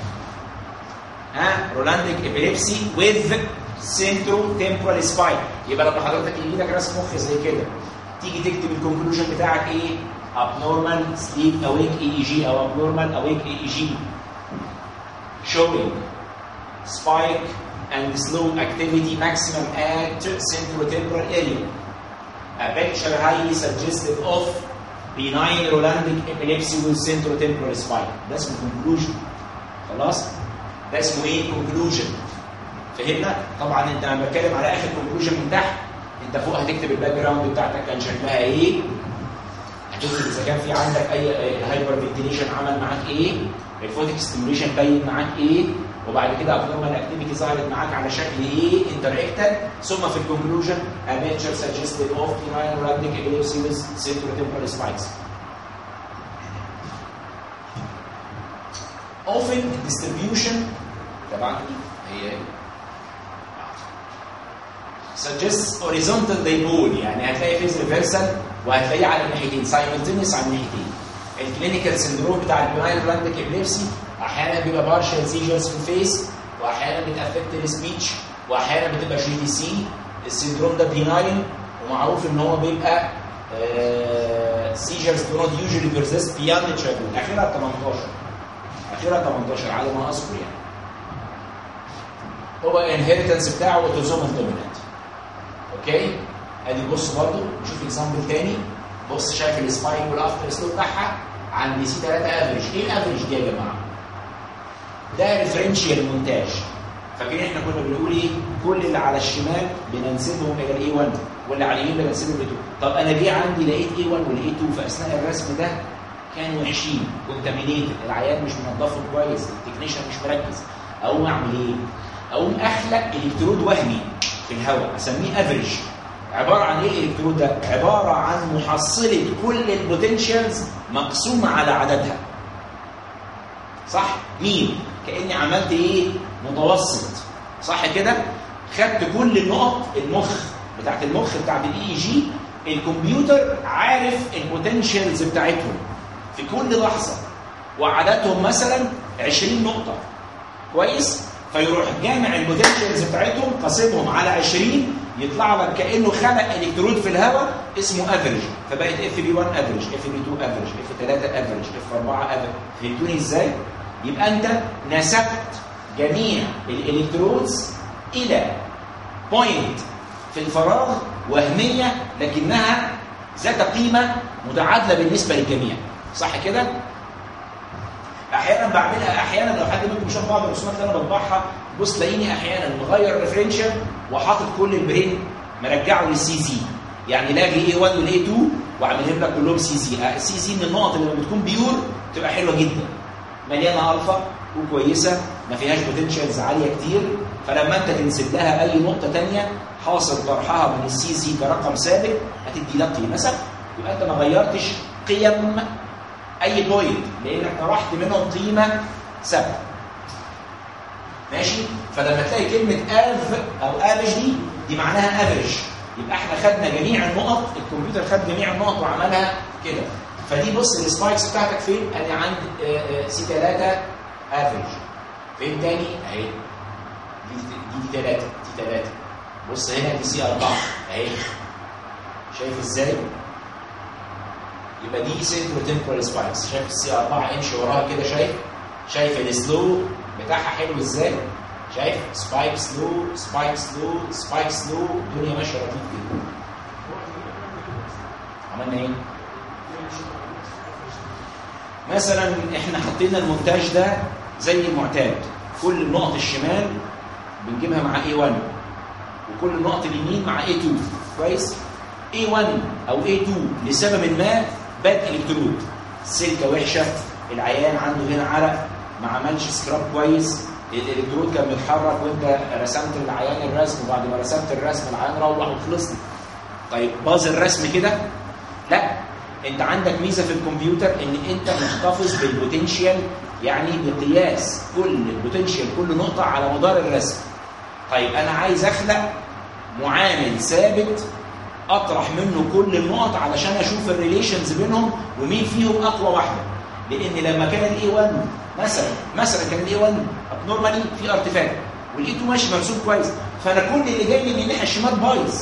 ها رولانديك ابيليبسي وذ سنترو تمبرال سباين يبقى لما حضرتك يجي لك رسم مخ زي كده تيجي تكتب الكونكلوجن بتاعك ايه؟ abnormal sleep awake EEG او abnormal awake EEG showing spike and slow activity maximum at centrotemporal area a picture highly suggestive of benign Rolandic epilepsy with centrotemporal spike ده اسمه conclusion خلاص ده اسمه ايه conclusion فهمنا طبعا انت لما بتكلم على اخر conclusion من تحت انت فوق هتكتب الباك جراوند بتاعتك كان شكلها ايه هتكتب اذا كان في عندك اي هايبر فنتيليشن عمل معاك ايه الفوتيك ستيموليشن بين معاك ايه وبعد كده ابنورمال اكتيفيتي ظهرت معاك على شكل ايه انتراكتد ثم في الكونكلوجن a picture suggestive of benign rhabdic epilepsy with centrotemporal spikes. Often distribution طبعا هي suggests horizontal dipole يعني هتلاقي فيز ريفرسال وهتلاقيه على الناحيتين simultaneous على الناحيتين الكلينيكال سندروم بتاع البناين رابديك ابليبسي احيانا بيبقى بارشال سيجرز في الفيس واحيانا بتافكت السبيتش واحيانا بتبقى جي دي سي السندروم ده بيناين ومعروف ان هو بيبقى سيجرز دو نوت يوجوالي بيرزيست بياند تشايلدهود اخرها 18 اخرها 18 على ما اذكر يعني هو الانهيرتنس بتاعه اوتوزومال دومينانت اوكي ادي بص برضه نشوف اكزامبل تاني بص شايف السبايك والافتر سلو بتاعها عند سي 3 افريج ايه الافريج دي يا جماعه؟ ده ريفرنشال مونتاج فاكرين احنا كنا بنقول ايه؟ كل اللي على الشمال بننسبهم الى الاي 1 واللي على اليمين بننسبهم ل 2 طب انا جه عندي لقيت اي 1 والاي 2 في اثناء الرسم ده كانوا وحشين كونتامينيتد العيان مش منضفهم كويس التكنيشن مش مركز اقوم اعمل ايه؟ اقوم اخلق الكترود وهمي في الهواء اسميه افريج عباره عن ايه الالكترود ده؟ عباره عن محصله كل البوتنشالز مقسومه على عددها صح؟ مين؟ كاني عملت ايه؟ متوسط صح كده؟ خدت كل النقط المخ بتاعت المخ بتاعت الاي جي الكمبيوتر عارف البوتنشالز بتاعتهم في كل لحظه وعددهم مثلا 20 نقطه كويس؟ فيروح جامع البوتنشالز بتاعتهم قاسمهم على 20 يطلع لك كانه خلق الكترود في الهواء اسمه افريج فبقت اف بي 1 افريج اف بي 2 افريج اف 3 افريج اف 4 افريج فهمتوني ازاي؟ يبقى انت نسبت جميع الالكترودز الى بوينت في الفراغ وهميه لكنها ذات قيمه متعادله بالنسبه للجميع صح كده؟ احيانا بعملها احيانا لو حد منكم شاف بعض الرسومات اللي انا بطبعها بص تلاقيني احيانا مغير الريفرنشال وحاطط كل البرين مرجعه للسي زي يعني لاغي اي 1 والاي 2 وعاملهم لك كلهم سي زي السي زي من النقط اللي لما بتكون بيور بتبقى حلوه جدا مليانه الفا وكويسه ما فيهاش بوتنشالز عاليه كتير فلما انت تنسب لها اي نقطه ثانيه حاصل طرحها من السي زي كرقم ثابت هتدي لك قيمه ثابته يبقى انت ما غيرتش قيم اي بوينت لانك طرحت منهم قيمه ثابته ماشي فلما تلاقي كلمه اف او افريج دي دي معناها افريج يبقى احنا خدنا جميع النقط الكمبيوتر خد جميع النقط وعملها كده فدي بص السبايكس بتاعتك فين؟ انا عند سي 3 افريج فين تاني؟ اهي دي دي 3 دي 3 بص هنا دي سي 4 اهي شايف ازاي؟ يبقى دي سنترو تمبرال سبايكس شايف السي 4 امشي وراها كده شايف؟ شايف السلو بتاعها حلو ازاي؟ شايف سبايك سلو سبايك سلو سبايك سلو الدنيا ماشيه لطيف جدا عملنا ايه؟ مثلا احنا حطينا المونتاج ده زي المعتاد كل نقط الشمال بنجيبها مع A1 وكل نقط اليمين مع A2 كويس A1 او A2 لسبب ما باد الكترود السلكه وحشه العيان عنده هنا عرق ما عملش سكراب كويس الالكترود كان بيتحرك وانت رسمت العيان الرسم وبعد ما رسمت الرسم العيان روح وخلصنا طيب باظ الرسم كده لا انت عندك ميزه في الكمبيوتر ان انت محتفظ بالبوتنشال يعني بقياس كل البوتنشال كل نقطه على مدار الرسم طيب انا عايز اخلق معامل ثابت اطرح منه كل النقط علشان اشوف الريليشنز بينهم ومين فيهم اقوى واحده لان لما كان الاي 1 مثلا مثلا كان الاي 1 نورمالي في ارتفاع والاي 2 ماشي مرسوم كويس فانا كل اللي جاي لي من الناحيه الشمال بايظ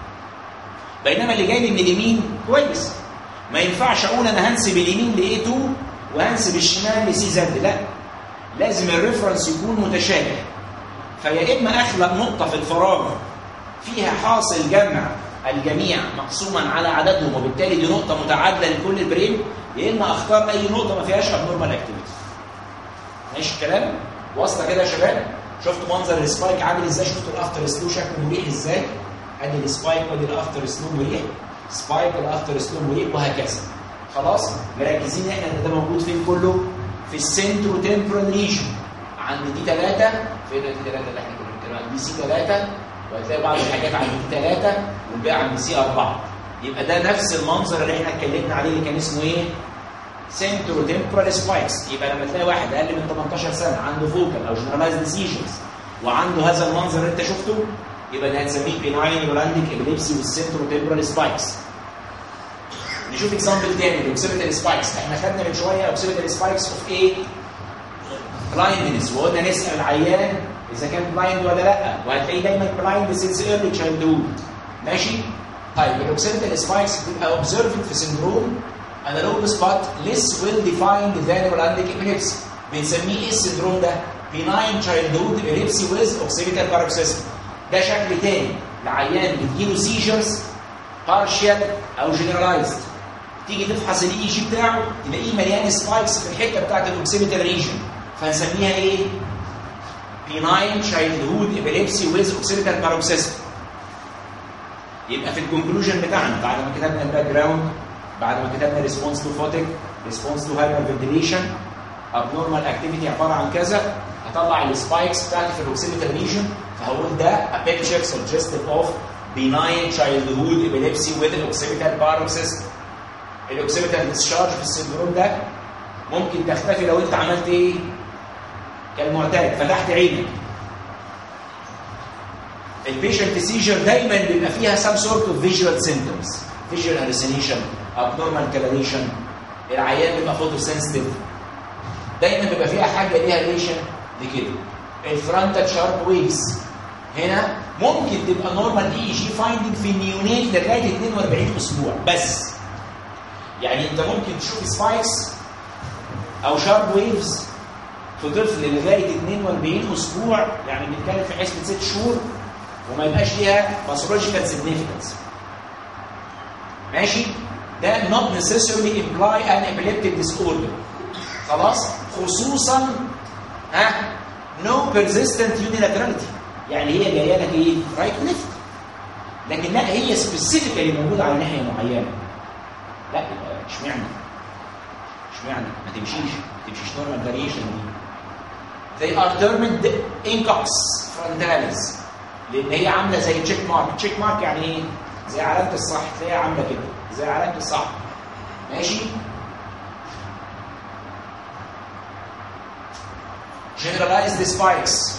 بينما اللي جاي لي من اليمين كويس ما ينفعش اقول انا هنسب اليمين ل A2 وهنسب الشمال لسي زد لا لازم الريفرنس يكون متشابه فيا اما اخلق نقطه في الفراغ فيها حاصل جمع الجميع مقسوما على عددهم وبالتالي دي نقطه متعادله لكل البرين يا اما اختار اي نقطه ما فيهاش ابنورمال اكتيفيتي ماشي الكلام واصله كده يا شباب شفتوا منظر السبايك عامل ازاي شفتوا الافتر سلو شكله مريح ازاي ادي السبايك وادي الافتر سلو مريح سبايك الافتر سلو مريح وهكذا خلاص مركزين احنا ان ده موجود فين كله في السنترو تمبرال ريجن عند دي 3 فين دي 3 اللي احنا كنا بنتكلم عن دي سي 3 وهتلاقي بعض الحاجات عند دي 3 والباقي عند سي 4 يبقى ده نفس المنظر اللي احنا اتكلمنا عليه اللي كان اسمه ايه؟ سنترو تمبرال سبايكس يبقى لما تلاقي واحد اقل من 18 سنه عنده فوكال او جنرالايزد سيجنز وعنده هذا المنظر اللي انت شفته يبقى ده هنسميه بيناين يولانديك ابيليبسي والسنترو تمبرال سبايكس نشوف اكزامبل تاني الاوكسيبيتال سبايكس احنا خدنا من شويه اوكسيبيتال سبايكس اوف ايه؟ بلايندنس وقلنا نسال العيان اذا كان بلايند ولا لا وهتلاقيه دايما بلايند سينس ايرلي تشايلد هود ماشي؟ طيب الاوكسيبيتال سبايكس بتبقى اوبزرفد في سندروم انالوج سبوت ليس ويل ديفايند ذان يولانديك ابيليبسي بنسميه ايه السندروم ده؟ بيناين تشايلد هود ابيليبسي ويز اوكسيبيتال باروكسيزم ده شكل تاني لعيان بتجيله سيجرز بارشال او جنرالايزد تيجي تفحص الاي جي بتاعه تلاقيه مليان سبايكس في الحته بتاعت الاوكسيبيتال ريجن فنسميها ايه؟ بيناين تشايلد هود ابيليبسي ويز اوكسيبيتال باروكسيزم يبقى في الكونكلوجن بتاعنا بعد ما كتبنا الباك جراوند بعد ما كتبنا ريسبونس تو فوتيك ريسبونس تو هايبر فنتيليشن ابنورمال اكتيفيتي عباره عن كذا هطلع السبايكس بتاعتي في الاوكسيبيتال ريجن فهقول ده a picture suggestive of benign childhood epilepsy with occipital paroxysm الاوكسيبيتال ديسشارج في السندروم ده ممكن تختفي لو انت عملت ايه؟ كالمعتاد فتحت عينك البيشنت سيجر دايما بيبقى فيها some sort of visual symptoms visual hallucination abnormal coloration العيان بيبقى فوتو سنسيتيف دايما بيبقى فيها حاجه ليها ريليشن لكده الفرونتال شارب ويفز هنا ممكن تبقى نورمال اي جي فايندنج في النيونيت لغايه 42 اسبوع بس يعني انت ممكن تشوف سبايكس او شارب ويفز في طفل لغايه 42 اسبوع يعني بنتكلم في حسبه ست شهور وما يبقاش ليها باثولوجيكال سيجنيفيكانس ماشي ده not necessarily imply an epileptic disorder خلاص خصوصا ها no persistent unilaterality يعني هي جايه لك ايه رايت وليفت لكن لا هي سبيسيفيكالي موجوده على ناحيه معينه لا يبقى اشمعنى اشمعنى ما تمشيش ما تمشيش نورمال فاريشن دي they are termed incox frontalis لان هي عامله زي تشيك مارك تشيك مارك يعني ايه زي علامه الصح تلاقيها عامله كده زي علامه الصح ماشي generalized spikes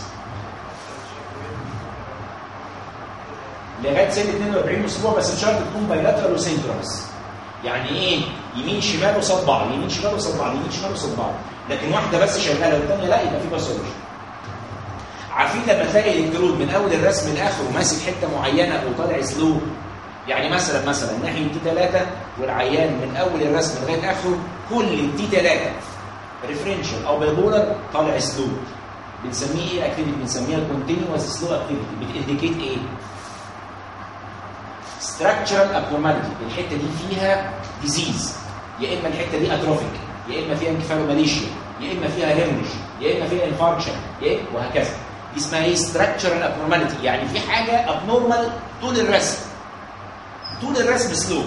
لغايه سن 42 اسبوع بس مش شرط تكون بايلاترال وسينكرونس يعني ايه يمين شمال قصاد بعض يمين شمال قصاد بعض يمين شمال قصاد بعض لكن واحده بس شغاله والثانيه لا يبقى في باثولوجي عارفين لما تلاقي الالكترود من اول الرسم لاخره ماسك حته معينه وطالع سلو يعني مثلا مثلا ناحيه تي 3 والعيان من اول الرسم لغايه اخره كل التي 3 ريفرنشال او بايبولر طالع سلو بنسميه ايه اكتيفيتي بنسميها كونتينوس سلو اكتيفيتي بتانديكيت ايه structural abnormality الحته دي فيها ديزيز يا اما الحته دي اتروفيك يا اما فيها انكفالوماليشيا يا اما فيها هيرنج يا اما فيها انفاركشن يا إما وهكذا دي اسمها ايه structural abnormality يعني في حاجه abnormal طول الرسم طول الرسم سلو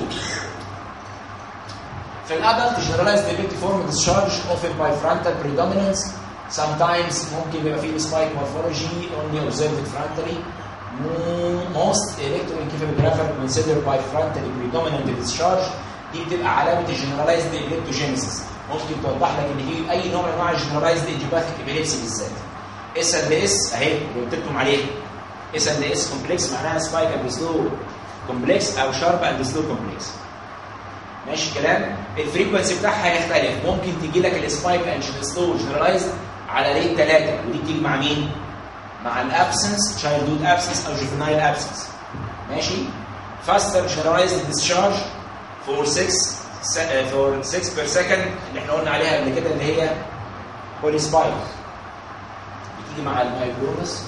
في الادلت generalized epileptic discharge often by frontal predominance sometimes ممكن يبقى فيه spike morphology only observed frontally most electroencephalographer considered by frontally predominant discharge دي بتبقى علامه الجنرالايزد epileptogenesis ممكن توضح لك ان في اي نوع من انواع الجنرالايزد ايديوباثيك ابيليبسي بالذات اس ال اس اهي اللي قلت لكم عليها اس ال اس كومبلكس معناها سبايك اند سلو كومبلكس او شارب اند سلو كومبلكس ماشي الكلام الفريكونسي بتاعها هيختلف ممكن تيجي لك السبايك اند سلو جنرالايزد على ريت 3 ودي بتيجي مع مين؟ مع الابسنس تشايلد هود ابسنس او جوفينايل ابسنس ماشي فاستر جنرالايزد ديسشارج فور 6 فور 6 بير سكند اللي احنا قلنا عليها قبل كده اللي هي بولي سبايك بتيجي مع المايكرونس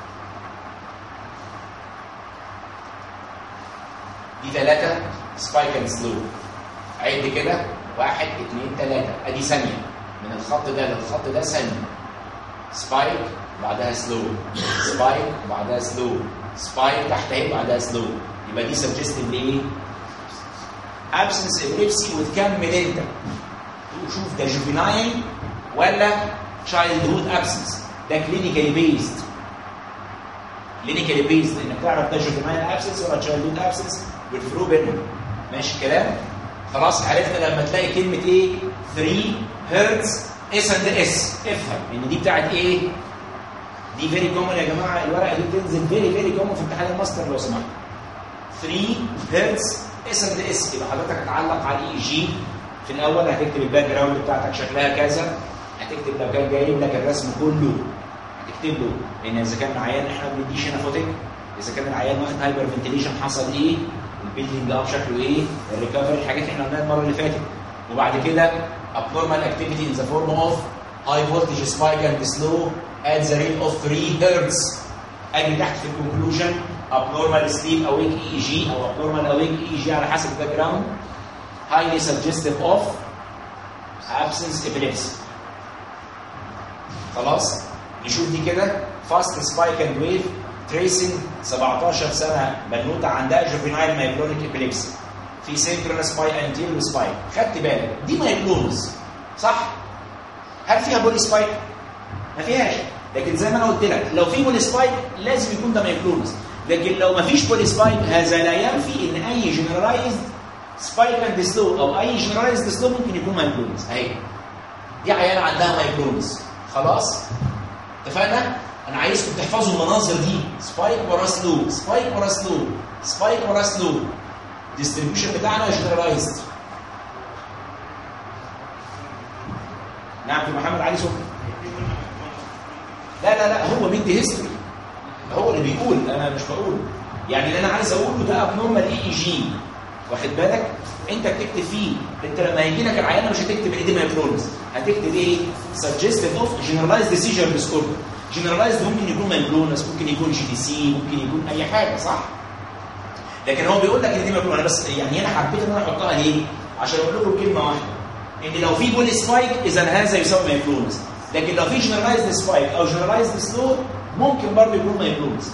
دي ثلاثة سبايك اند سلو عد كده واحد اثنين ثلاثة ادي ثانية من الخط ده للخط ده ثانية سبايك بعدها سلو سبايك بعدها سلو سبايك تحت اهي بعدها سلو يبقى دي سجستد لايه؟ ابسنس ابليبسي وتكمل انت وشوف ده جوفينايل ولا تشايلد هود ابسنس ده كلينيكالي بيزد كلينيكالي بيزد انك تعرف ده جوفينايل ابسنس ولا تشايلد هود ابسنس والفرو بينهم ماشي الكلام؟ خلاص عرفنا لما تلاقي كلمه ايه؟ 3 هرتز اس اند اس افهم ان دي بتاعت ايه؟ دي فيري كومن يا جماعه الورقه دي بتنزل فيري فيري كومن في امتحان الماستر لو سمحت 3 هرتز اس اند اس يبقى حضرتك هتعلق على الاي جي في الاول هتكتب الباك جراوند بتاعتك شكلها كذا هتكتب لو كان جايب لك الرسم كله هتكتب له لان اذا كان العيان احنا ما بنديش هنا فوتك اذا كان العيان واخد هايبر فنتيليشن حصل ايه البيلدنج اب شكله ايه الريكفري الحاجات اللي احنا قلناها المره اللي فاتت وبعد كده abnormal activity in the form of high voltage spike and slow at the rate of 3 hertz اجي تحت في الكونكلوجن abnormal sleep awake EEG او abnormal awake EEG على حسب الباك جراوند highly suggestive of absence epilepsy خلاص نشوف دي كده fast spike and wave tracing 17 سنه بنوته عندها juvenile myoclonic epilepsy في synchronous spike anterior spike خدت بالك دي مايكلونز صح هل فيها بولي سبايك ما فيهاش لكن زي ما انا قلت لك لو في بولي سبايك لازم يكون ده مايكلونز لكن لو ما فيش بولي سبايك هذا لا ينفي ان اي جنرالايزد سبايك اند سلو او اي جنرالايزد سلو ممكن يكون مايكلونز اهي دي عيانه عندها مايكلونز خلاص اتفقنا انا عايزكم تحفظوا المناظر دي سبايك ورا سلو سبايك ورا سلو سبايك ورا سلو الديستريبيوشن بتاعنا جنرالايزد نعم في محمد علي صبحي لا لا لا هو مدي هيستوري هو اللي بيقول انا مش بقول يعني اللي انا عايز اقوله ده ابنورمال اي اي جي واخد بالك انت بتكتب فيه انت لما هيجي لك العيانه مش هتكتب ايديما كرونز هتكتب ايه سجستيف اوف جنرالايزد سيجر ديسوردر جنرالايزد ممكن يكون مايكلونس ممكن يكون جي دي سي ممكن يكون اي حاجه صح لكن هو بيقول لك ايديما كرونز انا بس يعني انا حبيت ان انا احطها ليه عشان اقول لكم كلمه واحده ان لو في بولي سبايك اذا هذا يسمى مايكلونز لكن لو في جنرالايزد سبايك او جنرالايزد سلو ممكن برضه يكون مايكلونز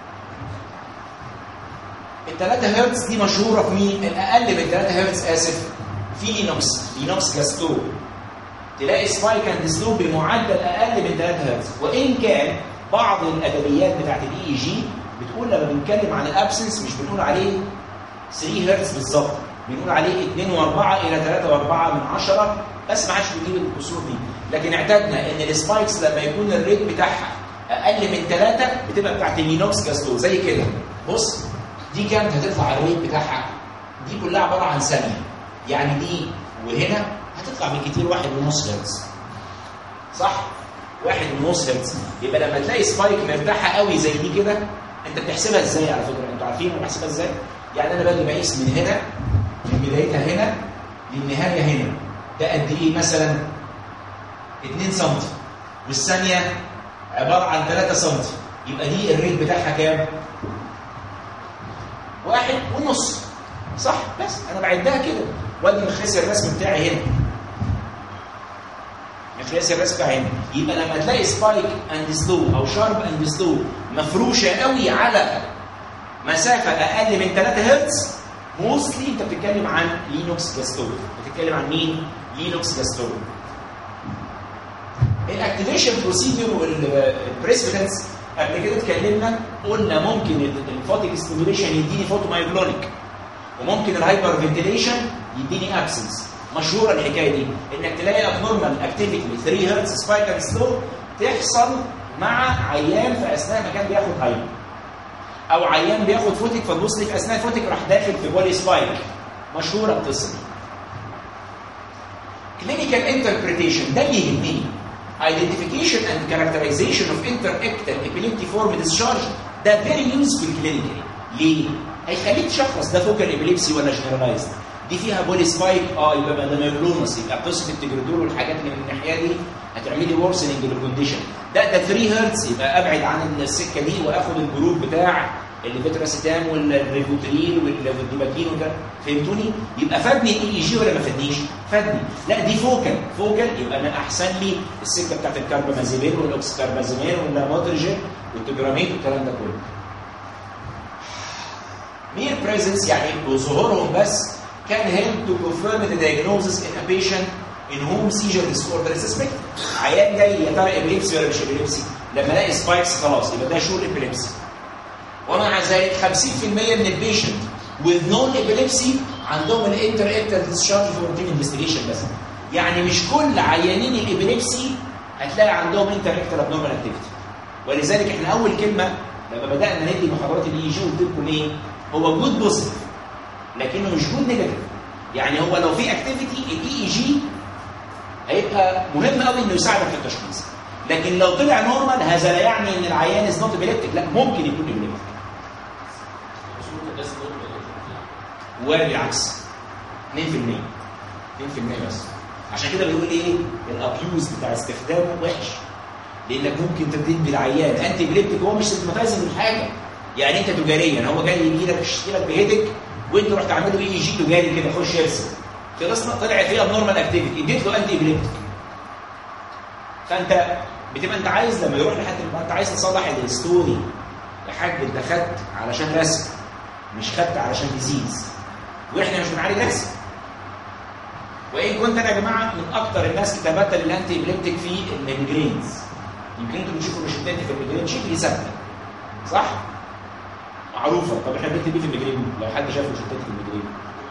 ال 3 هرتز دي مشهوره في مين؟ الاقل من 3 هرتز اسف في لينوكس لينوكس جاستو تلاقي سبايك اند سلو بمعدل اقل من 3 هرتز وان كان بعض الادبيات بتاعت الاي اي جي بتقول لما بنتكلم عن الابسنس مش بنقول عليه 3 هرتز بالظبط بنقول عليه 2 و4 الى 3 و4 من 10 بس ما عادش بنجيب الكسور دي لكن اعتدنا ان السبايكس لما يكون الريت بتاعها اقل من 3 بتبقى بتاعت اللينوكس جاستو زي كده بص دي كانت هتطلع الريت بتاعها دي كلها عباره عن ثانيه يعني دي وهنا هتطلع بالكتير واحد ونص هرتز صح؟ واحد ونص هرتز يبقى لما تلاقي سبايك مرتاحه قوي زي دي كده انت بتحسبها ازاي على فكره؟ انتوا عارفين انا بحسبها ازاي؟ يعني انا باجي بقيس من هنا من بدايتها هنا للنهايه هنا ده قد ايه مثلا 2 سم والثانيه عباره عن 3 سم يبقى دي الريت بتاعها كام؟ واحد ونص صح بس انا بعدها كده وادي مقياس الرسم بتاعي هنا مقياس الرسم بتاعي هنا يبقى لما تلاقي سبايك اند سلو او شارب اند سلو مفروشه قوي على مسافه اقل من 3 هرتز موستلي انت بتتكلم عن لينوكس جاستور بتتكلم عن مين؟ لينوكس جاستور الاكتيفيشن بروسيدور والبريسبيدنس قبل كده اتكلمنا قلنا ممكن الفوتيك ستيميوليشن يديني فوتو مايكلونيك وممكن الهايبر فنتيليشن يديني ابسنس مشهوره الحكايه دي انك تلاقي ابنورمال اكتيفيتي 3 هرتز سبايك اند سلو تحصل مع عيان في اثناء ما كان بياخد هايبر او عيان بياخد فوتيك فتبص لي في اثناء الفوتيك راح داخل في بولي سبايك مشهوره القصه دي كلينيكال انتربريتيشن ده اللي يهمني identification and characterization of interictal epileptic form discharge ده very useful clinically ليه؟ هيخليك تشخص ده فوكال ابيليبسي ولا جنرالايزد دي فيها بولي سبايك اه يبقى ده مايكلونس يبقى قصه التجردول والحاجات اللي من الناحيه دي هتعمل لي ورسنج للكونديشن ده ده 3 هرتز يبقى ابعد عن السكه دي واخد الجروب بتاع الفيتراسيتام والريفوتريل والديباكين وكده فهمتوني؟ يبقى فادني الاي اي جي ولا ما فادنيش؟ فادني لا دي فوكال فوكال يبقى انا احسن لي السكه بتاعت الكاربامازيبين والاوكسكاربازيمين واللاموترجين والتجراميد والكلام ده كله. مير بريزنس يعني بظهورهم بس can help to confirm the diagnosis in a patient in whom seizure disorder is suspected. عيان جاي يا ترى ابيليبسي ولا مش ابيليبسي؟ لما الاقي سبايكس خلاص يبقى ده شور ابيليبسي. ومع ذلك 50% من البيشنت with non epilepsy عندهم الانتر اكتر ديسشارج فور روتين انفستيجيشن بس يعني مش كل عيانين الابيليبسي هتلاقي عندهم انتر اكتر ابنورمال اكتيفيتي ولذلك احنا اول كلمه لما بدانا ندي محاضرات الاي جي قلت لكم ايه؟ هو جود بوزيتيف لكنه مش جود نيجاتيف يعني هو لو في اكتيفيتي الاي اي جي هيبقى مهم قوي انه يساعدك في التشخيص لكن لو طلع نورمال هذا لا يعني ان العيان از نوت ابيليبتيك لا ممكن يكون ابيليبتيك والعكس 2% 2% بس عشان كده بيقول ايه الابيوز بتاع استخدامه وحش لانك ممكن تدين بالعيان انتي بليبتيك هو مش سيمتماتايزنج بالحاجه يعني انت تجاريا هو جاي يجي لك يشتكي لك بهيدك وانت رحت عامل له اي جي تجاري كده خش ارسم خلصنا طلعت فيها نورمال اكتيفيتي اديت له انتي ابليبتيك فانت بتبقى انت عايز لما يروح لحد يبقى انت عايز تصلح الستوري يا حاج انت خدت علشان رسم مش خدت علشان ديزيز واحنا مش بنعالج رسم وان كنت انا يا جماعه من اكتر الناس كتابه للانتي ابليبتيك في الميجرينز يمكن انتوا بتشوفوا روشتاتي في الميجرين شكلي ثابته صح؟ معروفه طب احنا بنكتب ايه في الميجرين لو حد شاف روشتاتي في الميجرين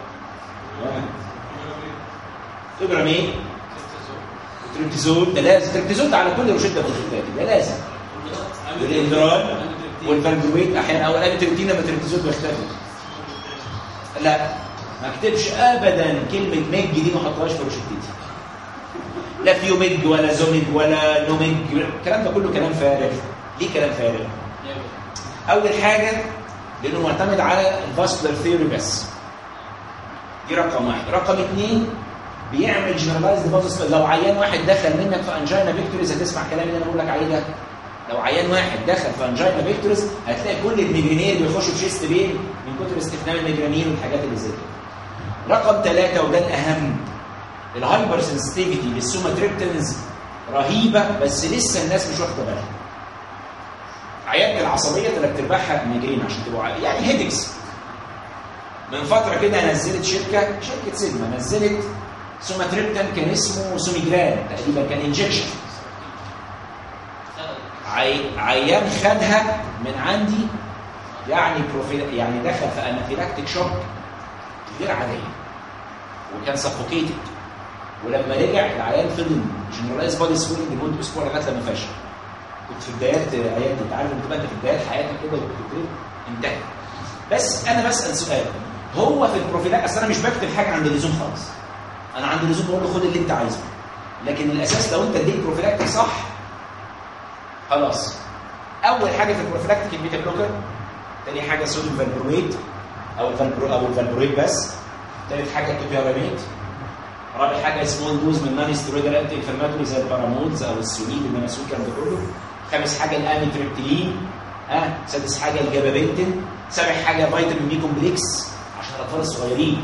تجرم ايه؟ تريبتيزول ده لازم تريبتيزول ده على كل روشته في الروشتاتي ده لازم والاندرال والفالجويت احيانا اولا تريبتين لما تريبتيزول بيختفي لا ما اكتبش ابدا كلمه ميج دي ما احطهاش في روشتتي لا فيوميج ولا زوميج ولا نوميج الكلام ده كله كلام فارغ ليه كلام فارغ اول حاجه لانه معتمد على الفاسكولار ثيوري بس دي رقم واحد رقم اثنين بيعمل جنرالايزد بازس لو عيان واحد دخل منك في انجينا فيكتوريز هتسمع كلام اللي انا بقول لك عليه ده لو عيان واحد دخل في انجينا فيكتوريز هتلاقي كل الميجرينين اللي بيخشوا في شيست بين من كتر استخدام الميجرانين والحاجات اللي زي كده رقم ثلاثة وده الأهم الهايبر سنسيتيفيتي للسوماتريبتنز رهيبة بس لسه الناس مش واخدة بالها عيادة العصبية ثلاث ارباعها ميجرين عشان تبقوا عارفين يعني هيدكس من فترة كده نزلت شركة شركة سيجما نزلت سوماتريبتن كان اسمه سوميجران تقريبا كان انجكشن عي... عيان خدها من عندي يعني بروفيل يعني دخل في انافيلاكتيك شوك غير عاديه وكان سفوكيتد ولما رجع العيان فضل جنرالايز بادي سويلنج لمده اسبوع لغايه لما فشل كنت في بدايات عيادتي انت عارف انت انت في بدايات حياتك كده وبتبتدي انتهى بس انا بسال سؤال هو في البروفيلاك اصل انا مش بكتب حاجه عند اللزوم خالص انا عند اللزوم بقول له خد اللي انت عايزه لكن الاساس لو انت اديت بروفيلاكتيك صح خلاص اول حاجه في البروفيلاكتيك البيتا بلوكر تاني حاجه صوديوم فالبرويت او الفالبرو او الفالبرويت بس ثالث حاجه التوبيراميد رابع حاجه سمول دوز من نون ستيرويدال انتي انفلاماتوري زي البارامودز او السوليد النماسول الكلام ده كله خامس حاجه الاميتريبتيلين ها آه. سادس حاجه الجابابنتين سابع حاجه فيتامين بي كومبلكس عشان الاطفال الصغيرين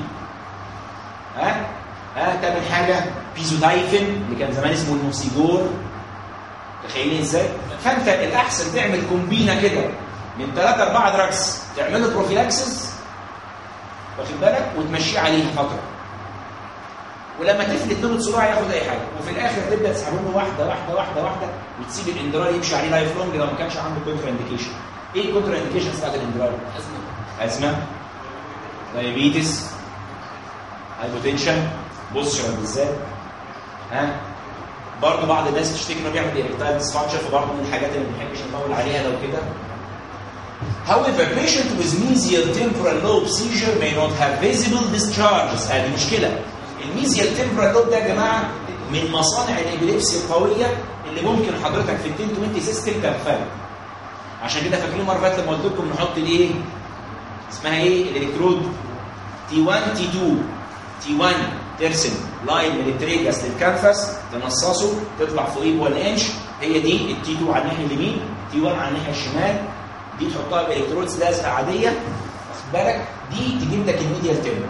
ها آه. ها آه. تامن حاجه بيزودايفين اللي كان زمان اسمه الموسيجور تخيلين ازاي فانت الاحسن تعمل كومبينه كده من ثلاثة أربعة دراكس تعمله بروفيلاكسس واخد بالك وتمشيه عليه فترة ولما تفلت نوبة صداع ياخد أي حاجة وفي الآخر تبدأ تسحبه له واحدة واحدة واحدة واحدة وتسيب الاندرار يمشي عليه لايف لونج لو ما كانش عنده كونترا انديكيشن إيه الكونترا انديكيشن بتاعت الاندرار؟ أزمة أزمة دايابيتس هايبوتنشن بوستشر بالذات ها برضه بعض الناس تشتكي انه بيعمل ايركتايل ديسفانكشن فبرضه من الحاجات اللي ما بنحبش نطول عليها لو كده However, patient with mesial temporal lobe seizure may not have visible discharges. هذه مشكلة. الميزيال temporal lobe ده يا جماعة من مصانع الابيليبسي القوية اللي ممكن حضرتك في ال 1020 سيستم تغفلها. عشان كده فاكرين مرة فاتت لما قلت لكم نحط الايه؟ اسمها ايه؟ الالكترود تي 1 تي 2 تي 1 ترسم لاين من التريجاس للكانفاس تنصصه تطلع فوقيه 1 انش هي دي التي 2 على الناحيه اليمين تي 1 على الناحيه الشمال دي تحطها بالكترودز لازقه عاديه واخد بالك دي تجيب لك الميديال تيرم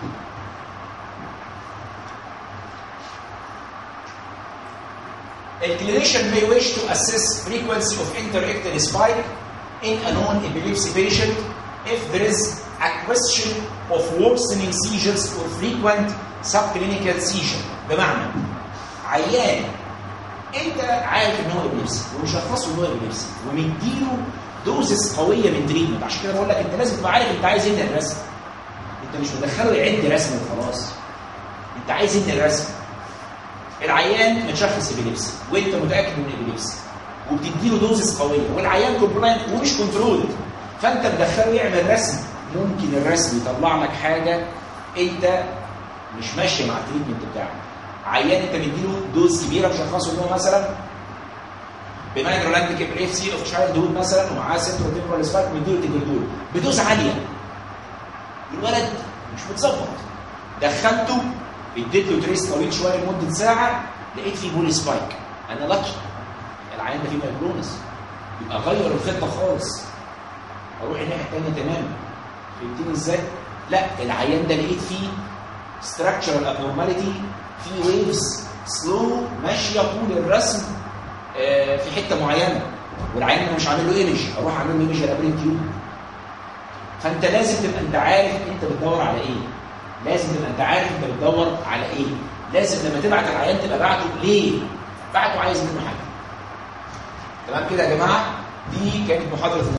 A clinician may wish to assess frequency of interictal spike in a non-epilepsy patient if there is a question of worsening seizures or frequent subclinical seizure بمعنى عيان انت عارف ان هو ابليبسي ومشخصه ان هو ابليبسي ومديله دوزس قويه من تريتمنت عشان كده بقول لك انت لازم تبقى عارف انت عايز ايه من الرسم انت مش مدخله يعد رسم وخلاص انت عايز ايه من الرسم العيان متشخص ابيليبسي وانت متاكد من الابيليبسي وبتديله دوزس قويه والعيان كومبلاينت ومش كنترول فانت مدخله يعمل رسم ممكن الرسم يطلع لك حاجه انت مش ماشيه مع التريتمنت بتاعك عيان انت مديله دوز كبيره مشخصه ان هو مثلا بنايجرولانديك ابريفسي اوف تشايلد هود مثلا ومعاه سنترال تيمبرال سبايك مديله تجلدول بدوز عاليه الولد مش متظبط دخلته اديت له تريس طويل شويه لمده ساعه لقيت فيه بولي سبايك انا لاكي العيان ده فيه مايجرونس يبقى غير الخطه خالص اروح الناحيه الثانيه تماما فهمتني ازاي؟ لا العيان ده لقيت فيه structural abnormality في ويفز سلو ماشيه طول الرسم آه، في حته معينه والعين انا مش عامل له ايمج اروح اعمل له ايمج لابرين تيوب فانت لازم تبقى انت عارف انت بتدور على ايه لازم تبقى انت عارف انت بتدور على ايه لازم لما تبعت العيان تبقى بعته ليه بعته عايز منه حاجه تمام كده يا جماعه دي كانت محاضره